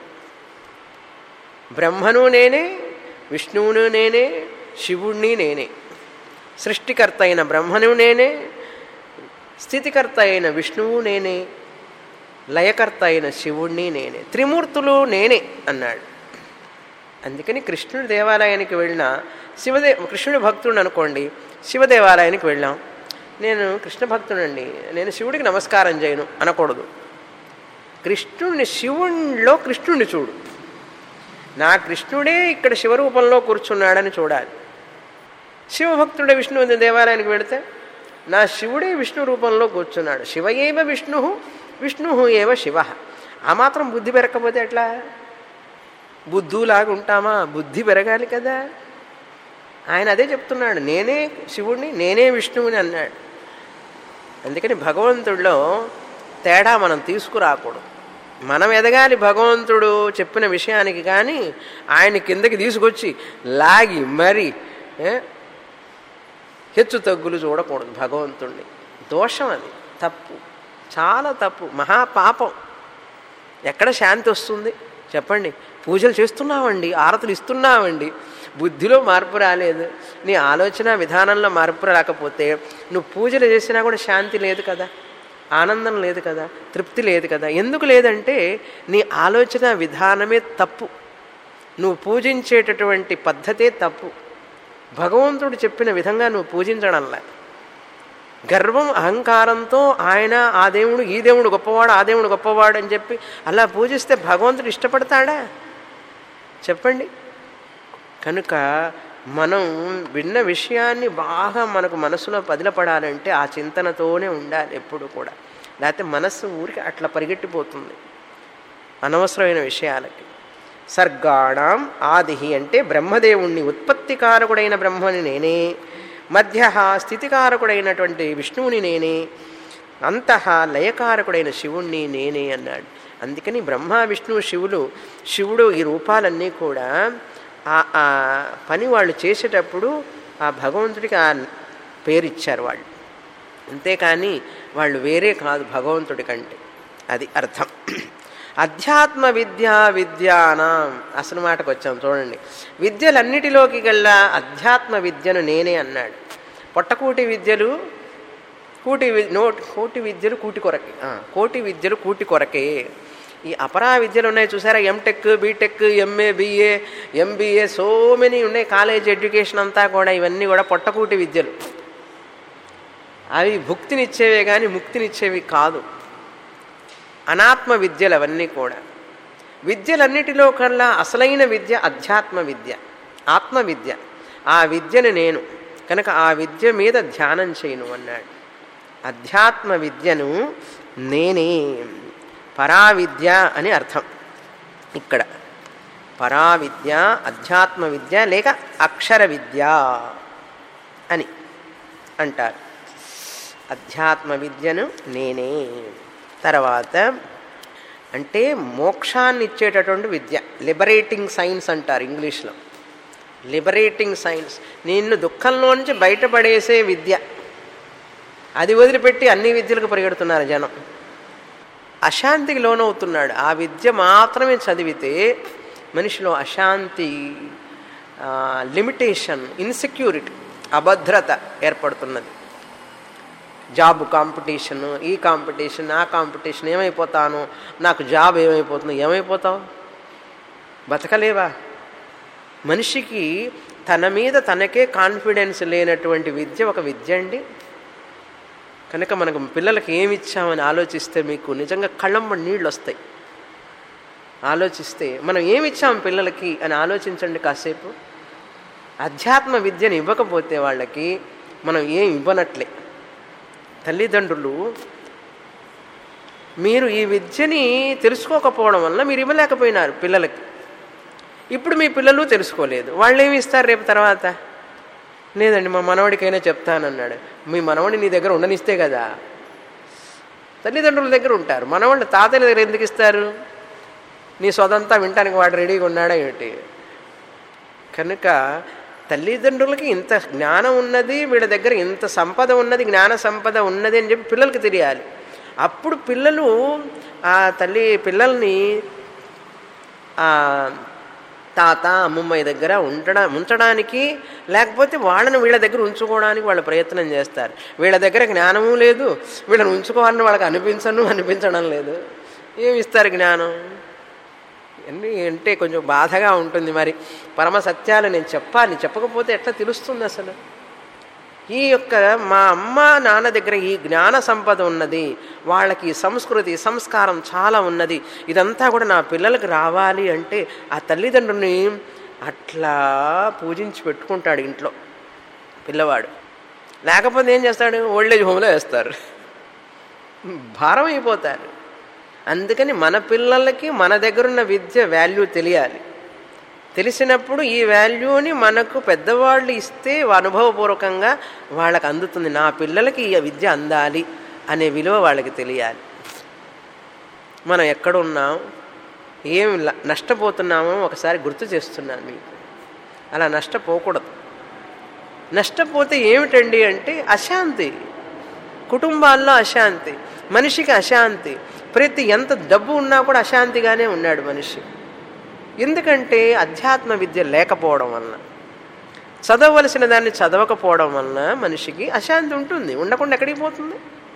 బ్రహ్మను నేనే విష్ణువును నేనే శివుణ్ణి నేనే సృష్టికర్త అయిన బ్రహ్మను నేనే స్థితికర్త అయిన విష్ణువు నేనే లయకర్త అయిన శివుణ్ణి నేనే త్రిమూర్తులు నేనే అన్నాడు అందుకని కృష్ణుడి దేవాలయానికి వెళ్ళిన శివదే కృష్ణుడి భక్తుడు అనుకోండి శివ దేవాలయానికి వెళ్ళాం నేను కృష్ణ భక్తుడండి నేను శివుడికి నమస్కారం చేయను అనకూడదు కృష్ణుడిని శివుణ్ణిలో కృష్ణుడిని చూడు నా కృష్ణుడే ఇక్కడ శివరూపంలో కూర్చున్నాడని చూడాలి శివభక్తుడే విష్ణు దేవాలయానికి వెళితే నా శివుడే విష్ణు రూపంలో కూర్చున్నాడు శివ ఏవ విష్ణు విష్ణు ఏవ శివ ఆ మాత్రం బుద్ధి పెరగకపోతే ఎట్లా బుద్ధులాగా ఉంటామా బుద్ధి పెరగాలి కదా ఆయన అదే చెప్తున్నాడు నేనే శివుడిని నేనే విష్ణువుని అన్నాడు అందుకని భగవంతుడిలో తేడా మనం తీసుకురాకూడదు మనం ఎదగాలి భగవంతుడు చెప్పిన విషయానికి కానీ ఆయన కిందకి తీసుకొచ్చి లాగి మరి ఏ, హెచ్చు తగ్గులు చూడకూడదు భగవంతుణ్ణి దోషం అది తప్పు చాలా తప్పు మహాపాపం ఎక్కడ శాంతి వస్తుంది చెప్పండి పూజలు చేస్తున్నామండి ఆరతులు ఇస్తున్నామండి బుద్ధిలో మార్పు రాలేదు నీ ఆలోచన విధానంలో మార్పు రాకపోతే నువ్వు పూజలు చేసినా కూడా శాంతి లేదు కదా ఆనందం లేదు కదా తృప్తి లేదు కదా ఎందుకు లేదంటే నీ ఆలోచన విధానమే తప్పు నువ్వు పూజించేటటువంటి పద్ధతే తప్పు భగవంతుడు చెప్పిన విధంగా నువ్వు పూజించడంలా గర్వం అహంకారంతో ఆయన ఆ దేవుడు ఈ దేవుడు గొప్పవాడు ఆ దేవుడు గొప్పవాడు అని చెప్పి అలా పూజిస్తే భగవంతుడు ఇష్టపడతాడా చెప్పండి కనుక మనం విన్న విషయాన్ని బాగా మనకు మనసులో పదిలపడాలంటే ఆ చింతనతోనే ఉండాలి ఎప్పుడు కూడా లేకపోతే మనస్సు ఊరికి అట్లా పరిగెట్టిపోతుంది అనవసరమైన విషయాలకి సర్గాణం ఆది అంటే బ్రహ్మదేవుణ్ణి ఉత్పత్తికారకుడైన బ్రహ్మని నేనే మధ్య స్థితికారకుడైనటువంటి విష్ణువుని నేనే అంతః లయకారకుడైన శివుణ్ణి నేనే అన్నాడు అందుకని బ్రహ్మ విష్ణు శివులు శివుడు ఈ రూపాలన్నీ కూడా ఆ ఆ పని వాళ్ళు చేసేటప్పుడు ఆ భగవంతుడికి ఆ పేరిచ్చారు వాళ్ళు అంతేకాని వాళ్ళు వేరే కాదు భగవంతుడి కంటే అది అర్థం అధ్యాత్మ విద్యా విద్యానం అసలు మాటకు వచ్చాం చూడండి విద్యలన్నిటిలోకి గల్లా అధ్యాత్మ విద్యను నేనే అన్నాడు పొట్టకూటి విద్యలు కూటి వి- నోటి కోటి విద్యలు కూటి కొరకే ఆ, కోటి విద్యలు కూటి కొరకే ఈ అపరా విద్యలు ఉన్నాయి చూసారా MTech BTech MA BA MBA so many ఉన్నాయి కాలేజ్ ఎడ్యుకేషన్ అంతా కూడా ఇవన్నీ కూడా పొట్టకూటి విద్యలు అవి భుక్తినిచ్చేవే కానీ ముక్తినిచ్చేవి కాదు అనాత్మ విద్యలు అవన్నీ కూడా విద్యలన్నిటిలో కల్లా అసలైన విద్య అధ్యాత్మ విద్య ఆత్మ విద్య ఆ విద్యను నేను కనుక ఆ విద్య మీద ధ్యానం చేయను అన్నాడు అధ్యాత్మ విద్యను నేనే పరావిద్య అని అర్థం ఇక్కడ పరావిద్య అధ్యాత్మ విద్య లేక అక్షర విద్య అని అంటారు అధ్యాత్మ విద్యను నేనే తర్వాత అంటే మోక్షాన్ని ఇచ్చేటటువంటి విద్య లిబరేటింగ్ సైన్స్ అంటారు ఇంగ్లీష్లో లిబరేటింగ్ సైన్స్ నిన్ను దుఃఖంలో నుంచి బయటపడేసే విద్య అది వదిలిపెట్టి అన్ని విద్యలకు పరిగెడుతున్నారు జనం అశాంతికి లోనవుతున్నాడు ఆ విద్య మాత్రమే చదివితే మనిషిలో అశాంతి లిమిటేషన్ ఇన్సెక్యూరిటీ అభద్రత ఏర్పడుతున్నది జాబ్ కాంపిటీషన్ ఈ కాంపిటీషన్ ఆ కాంపిటీషన్ ఏమైపోతాను నాకు జాబ్ ఏమైపోతుంది ఏమైపోతావు బతకలేవా మనిషికి తన మీద తనకే కాన్ఫిడెన్స్ లేనటువంటి విద్య ఒక విద్య అండి కనుక మనకు పిల్లలకి ఏమి ఇచ్చామని ఆలోచిస్తే మీకు నిజంగా కళ్ళమ్మ నీళ్ళు వస్తాయి ఆలోచిస్తే మనం ఏమి ఇచ్చాం పిల్లలకి అని ఆలోచించండి కాసేపు అధ్యాత్మ విద్యను ఇవ్వకపోతే వాళ్ళకి మనం ఏం ఇవ్వనట్లే తల్లిదండ్రులు మీరు ఈ విద్యని తెలుసుకోకపోవడం వల్ల మీరు ఇవ్వలేకపోయినారు పిల్లలకి ఇప్పుడు మీ పిల్లలు తెలుసుకోలేదు వాళ్ళు ఏమి ఇస్తారు రేపు తర్వాత లేదండి మా మనవడికైనా చెప్తానన్నాడు మీ మనవడి నీ దగ్గర ఉండనిస్తే కదా తల్లిదండ్రుల దగ్గర ఉంటారు మనవాళ్ళు తాతయ్య దగ్గర ఎందుకు ఇస్తారు నీ సొదంతా వినటానికి వాడు రెడీగా ఉన్నాడా ఏమిటి కనుక తల్లిదండ్రులకి ఇంత జ్ఞానం ఉన్నది వీళ్ళ దగ్గర ఇంత సంపద ఉన్నది జ్ఞాన సంపద ఉన్నది అని చెప్పి పిల్లలకి తెలియాలి అప్పుడు పిల్లలు ఆ తల్లి పిల్లల్ని తాత అమ్మమ్మాయి దగ్గర ఉండడా ఉంచడానికి లేకపోతే వాళ్ళని వీళ్ళ దగ్గర ఉంచుకోవడానికి వాళ్ళు ప్రయత్నం చేస్తారు వీళ్ళ దగ్గర జ్ఞానము లేదు వీళ్ళని ఉంచుకోవాలని వాళ్ళకి అనిపించను అనిపించడం లేదు ఏమి ఇస్తారు జ్ఞానం అన్నీ అంటే కొంచెం బాధగా ఉంటుంది మరి పరమ సత్యాలు నేను చెప్పాలి చెప్పకపోతే ఎట్లా తెలుస్తుంది అసలు ఈ యొక్క మా అమ్మ నాన్న దగ్గర ఈ జ్ఞాన సంపద ఉన్నది వాళ్ళకి సంస్కృతి సంస్కారం చాలా ఉన్నది ఇదంతా కూడా నా పిల్లలకు రావాలి అంటే ఆ తల్లిదండ్రుని అట్లా పూజించి పెట్టుకుంటాడు ఇంట్లో పిల్లవాడు లేకపోతే ఏం చేస్తాడు ఓల్డేజ్ హోమ్లో వేస్తారు భారం అయిపోతారు అందుకని మన పిల్లలకి మన దగ్గరున్న విద్య వాల్యూ తెలియాలి తెలిసినప్పుడు ఈ వాల్యూని మనకు పెద్దవాళ్ళు ఇస్తే అనుభవపూర్వకంగా వాళ్ళకి అందుతుంది నా పిల్లలకి ఈ విద్య అందాలి అనే విలువ వాళ్ళకి తెలియాలి మనం ఎక్కడున్నాం ఏం నష్టపోతున్నామో ఒకసారి గుర్తు చేస్తున్నాను మీకు అలా నష్టపోకూడదు నష్టపోతే ఏమిటండి అంటే అశాంతి కుటుంబాల్లో అశాంతి మనిషికి అశాంతి ప్రతి ఎంత డబ్బు ఉన్నా కూడా అశాంతిగానే ఉన్నాడు మనిషి ఎందుకంటే అధ్యాత్మ విద్య లేకపోవడం వలన చదవలసిన దాన్ని చదవకపోవడం వలన మనిషికి అశాంతి ఉంటుంది ఉండకుండా ఎక్కడికి పోతుంది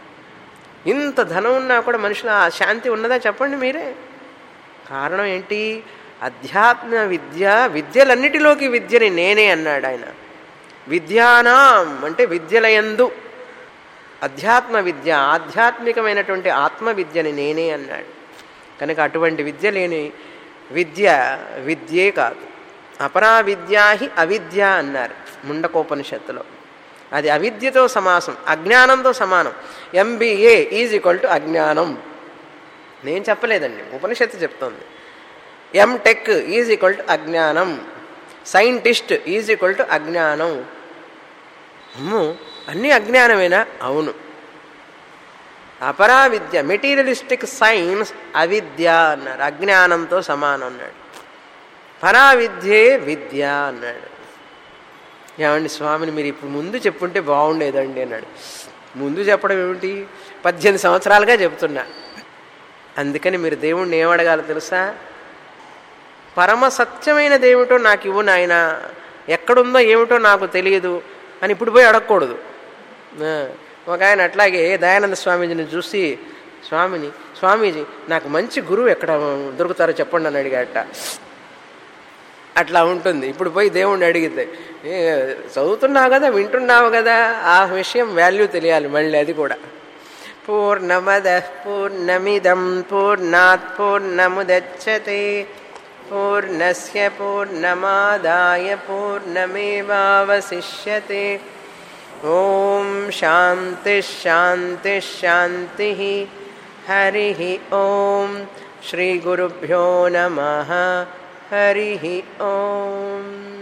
ఇంత ధనం ఉన్నా కూడా మనిషిలో ఆ శాంతి ఉన్నదా చెప్పండి మీరే కారణం ఏంటి అధ్యాత్మ విద్య విద్యలన్నిటిలోకి విద్యని నేనే అన్నాడు ఆయన విద్యానాం అంటే విద్యలయందు అధ్యాత్మ విద్య ఆధ్యాత్మికమైనటువంటి ఆత్మ విద్యని నేనే అన్నాడు కనుక అటువంటి విద్య లేని విద్య విద్యే కాదు అపరా విద్యాహి అవిద్య అన్నారు ముండకోపనిషత్తులో అది అవిద్యతో సమాసం అజ్ఞానంతో సమానం ఎంబీఏ ఈజ్ ఈక్వల్ టు అజ్ఞానం నేను చెప్పలేదండి ఉపనిషత్తు చెప్తోంది ఎంటెక్ ఈజ్ ఈక్వల్ టు అజ్ఞానం సైంటిస్ట్ ఈజ్ ఈక్వల్ టు అజ్ఞానం అమ్ము అన్నీ అజ్ఞానమేనా అవును అపరా విద్య మెటీరియలిస్టిక్ సైన్స్ అవిద్య అన్నారు అజ్ఞానంతో సమానం అన్నాడు పరా విద్యే విద్య అన్నాడు ఏమండి స్వామిని మీరు ఇప్పుడు ముందు చెప్పుంటే బాగుండేదండి అన్నాడు ముందు చెప్పడం ఏమిటి పద్దెనిమిది సంవత్సరాలుగా చెప్తున్నా అందుకని మీరు దేవుణ్ణి ఏమడగాలో తెలుసా పరమ సత్యమైనదేమిటో నాకు ఇవ్వు నాయన ఎక్కడుందో ఏమిటో నాకు తెలియదు అని ఇప్పుడు పోయి అడగకూడదు ఒక ఆయన అట్లాగే దయానంద స్వామీజీని చూసి స్వామిని స్వామీజీ నాకు మంచి గురువు ఎక్కడ దొరుకుతారో చెప్పండి అని అడిగాట అట్లా ఉంటుంది ఇప్పుడు పోయి దేవుణ్ణి అడిగితే ఏ, చదువుతున్నావు కదా వింటున్నావు కదా ఆ విషయం వాల్యూ తెలియాలి మళ్ళీ అది కూడా పూర్ణమద పూర్ణమిదం పూర్ణాత్ పూర్ణముదచ్చతే పూర్ణస్య పూర్ణమాదాయ పూర్ణమేవావశిష్యతే ఓం శాంతి శాంతి శాంతి హరి ఓం శ్రీ గురుభ్యో నమ హరి ఓం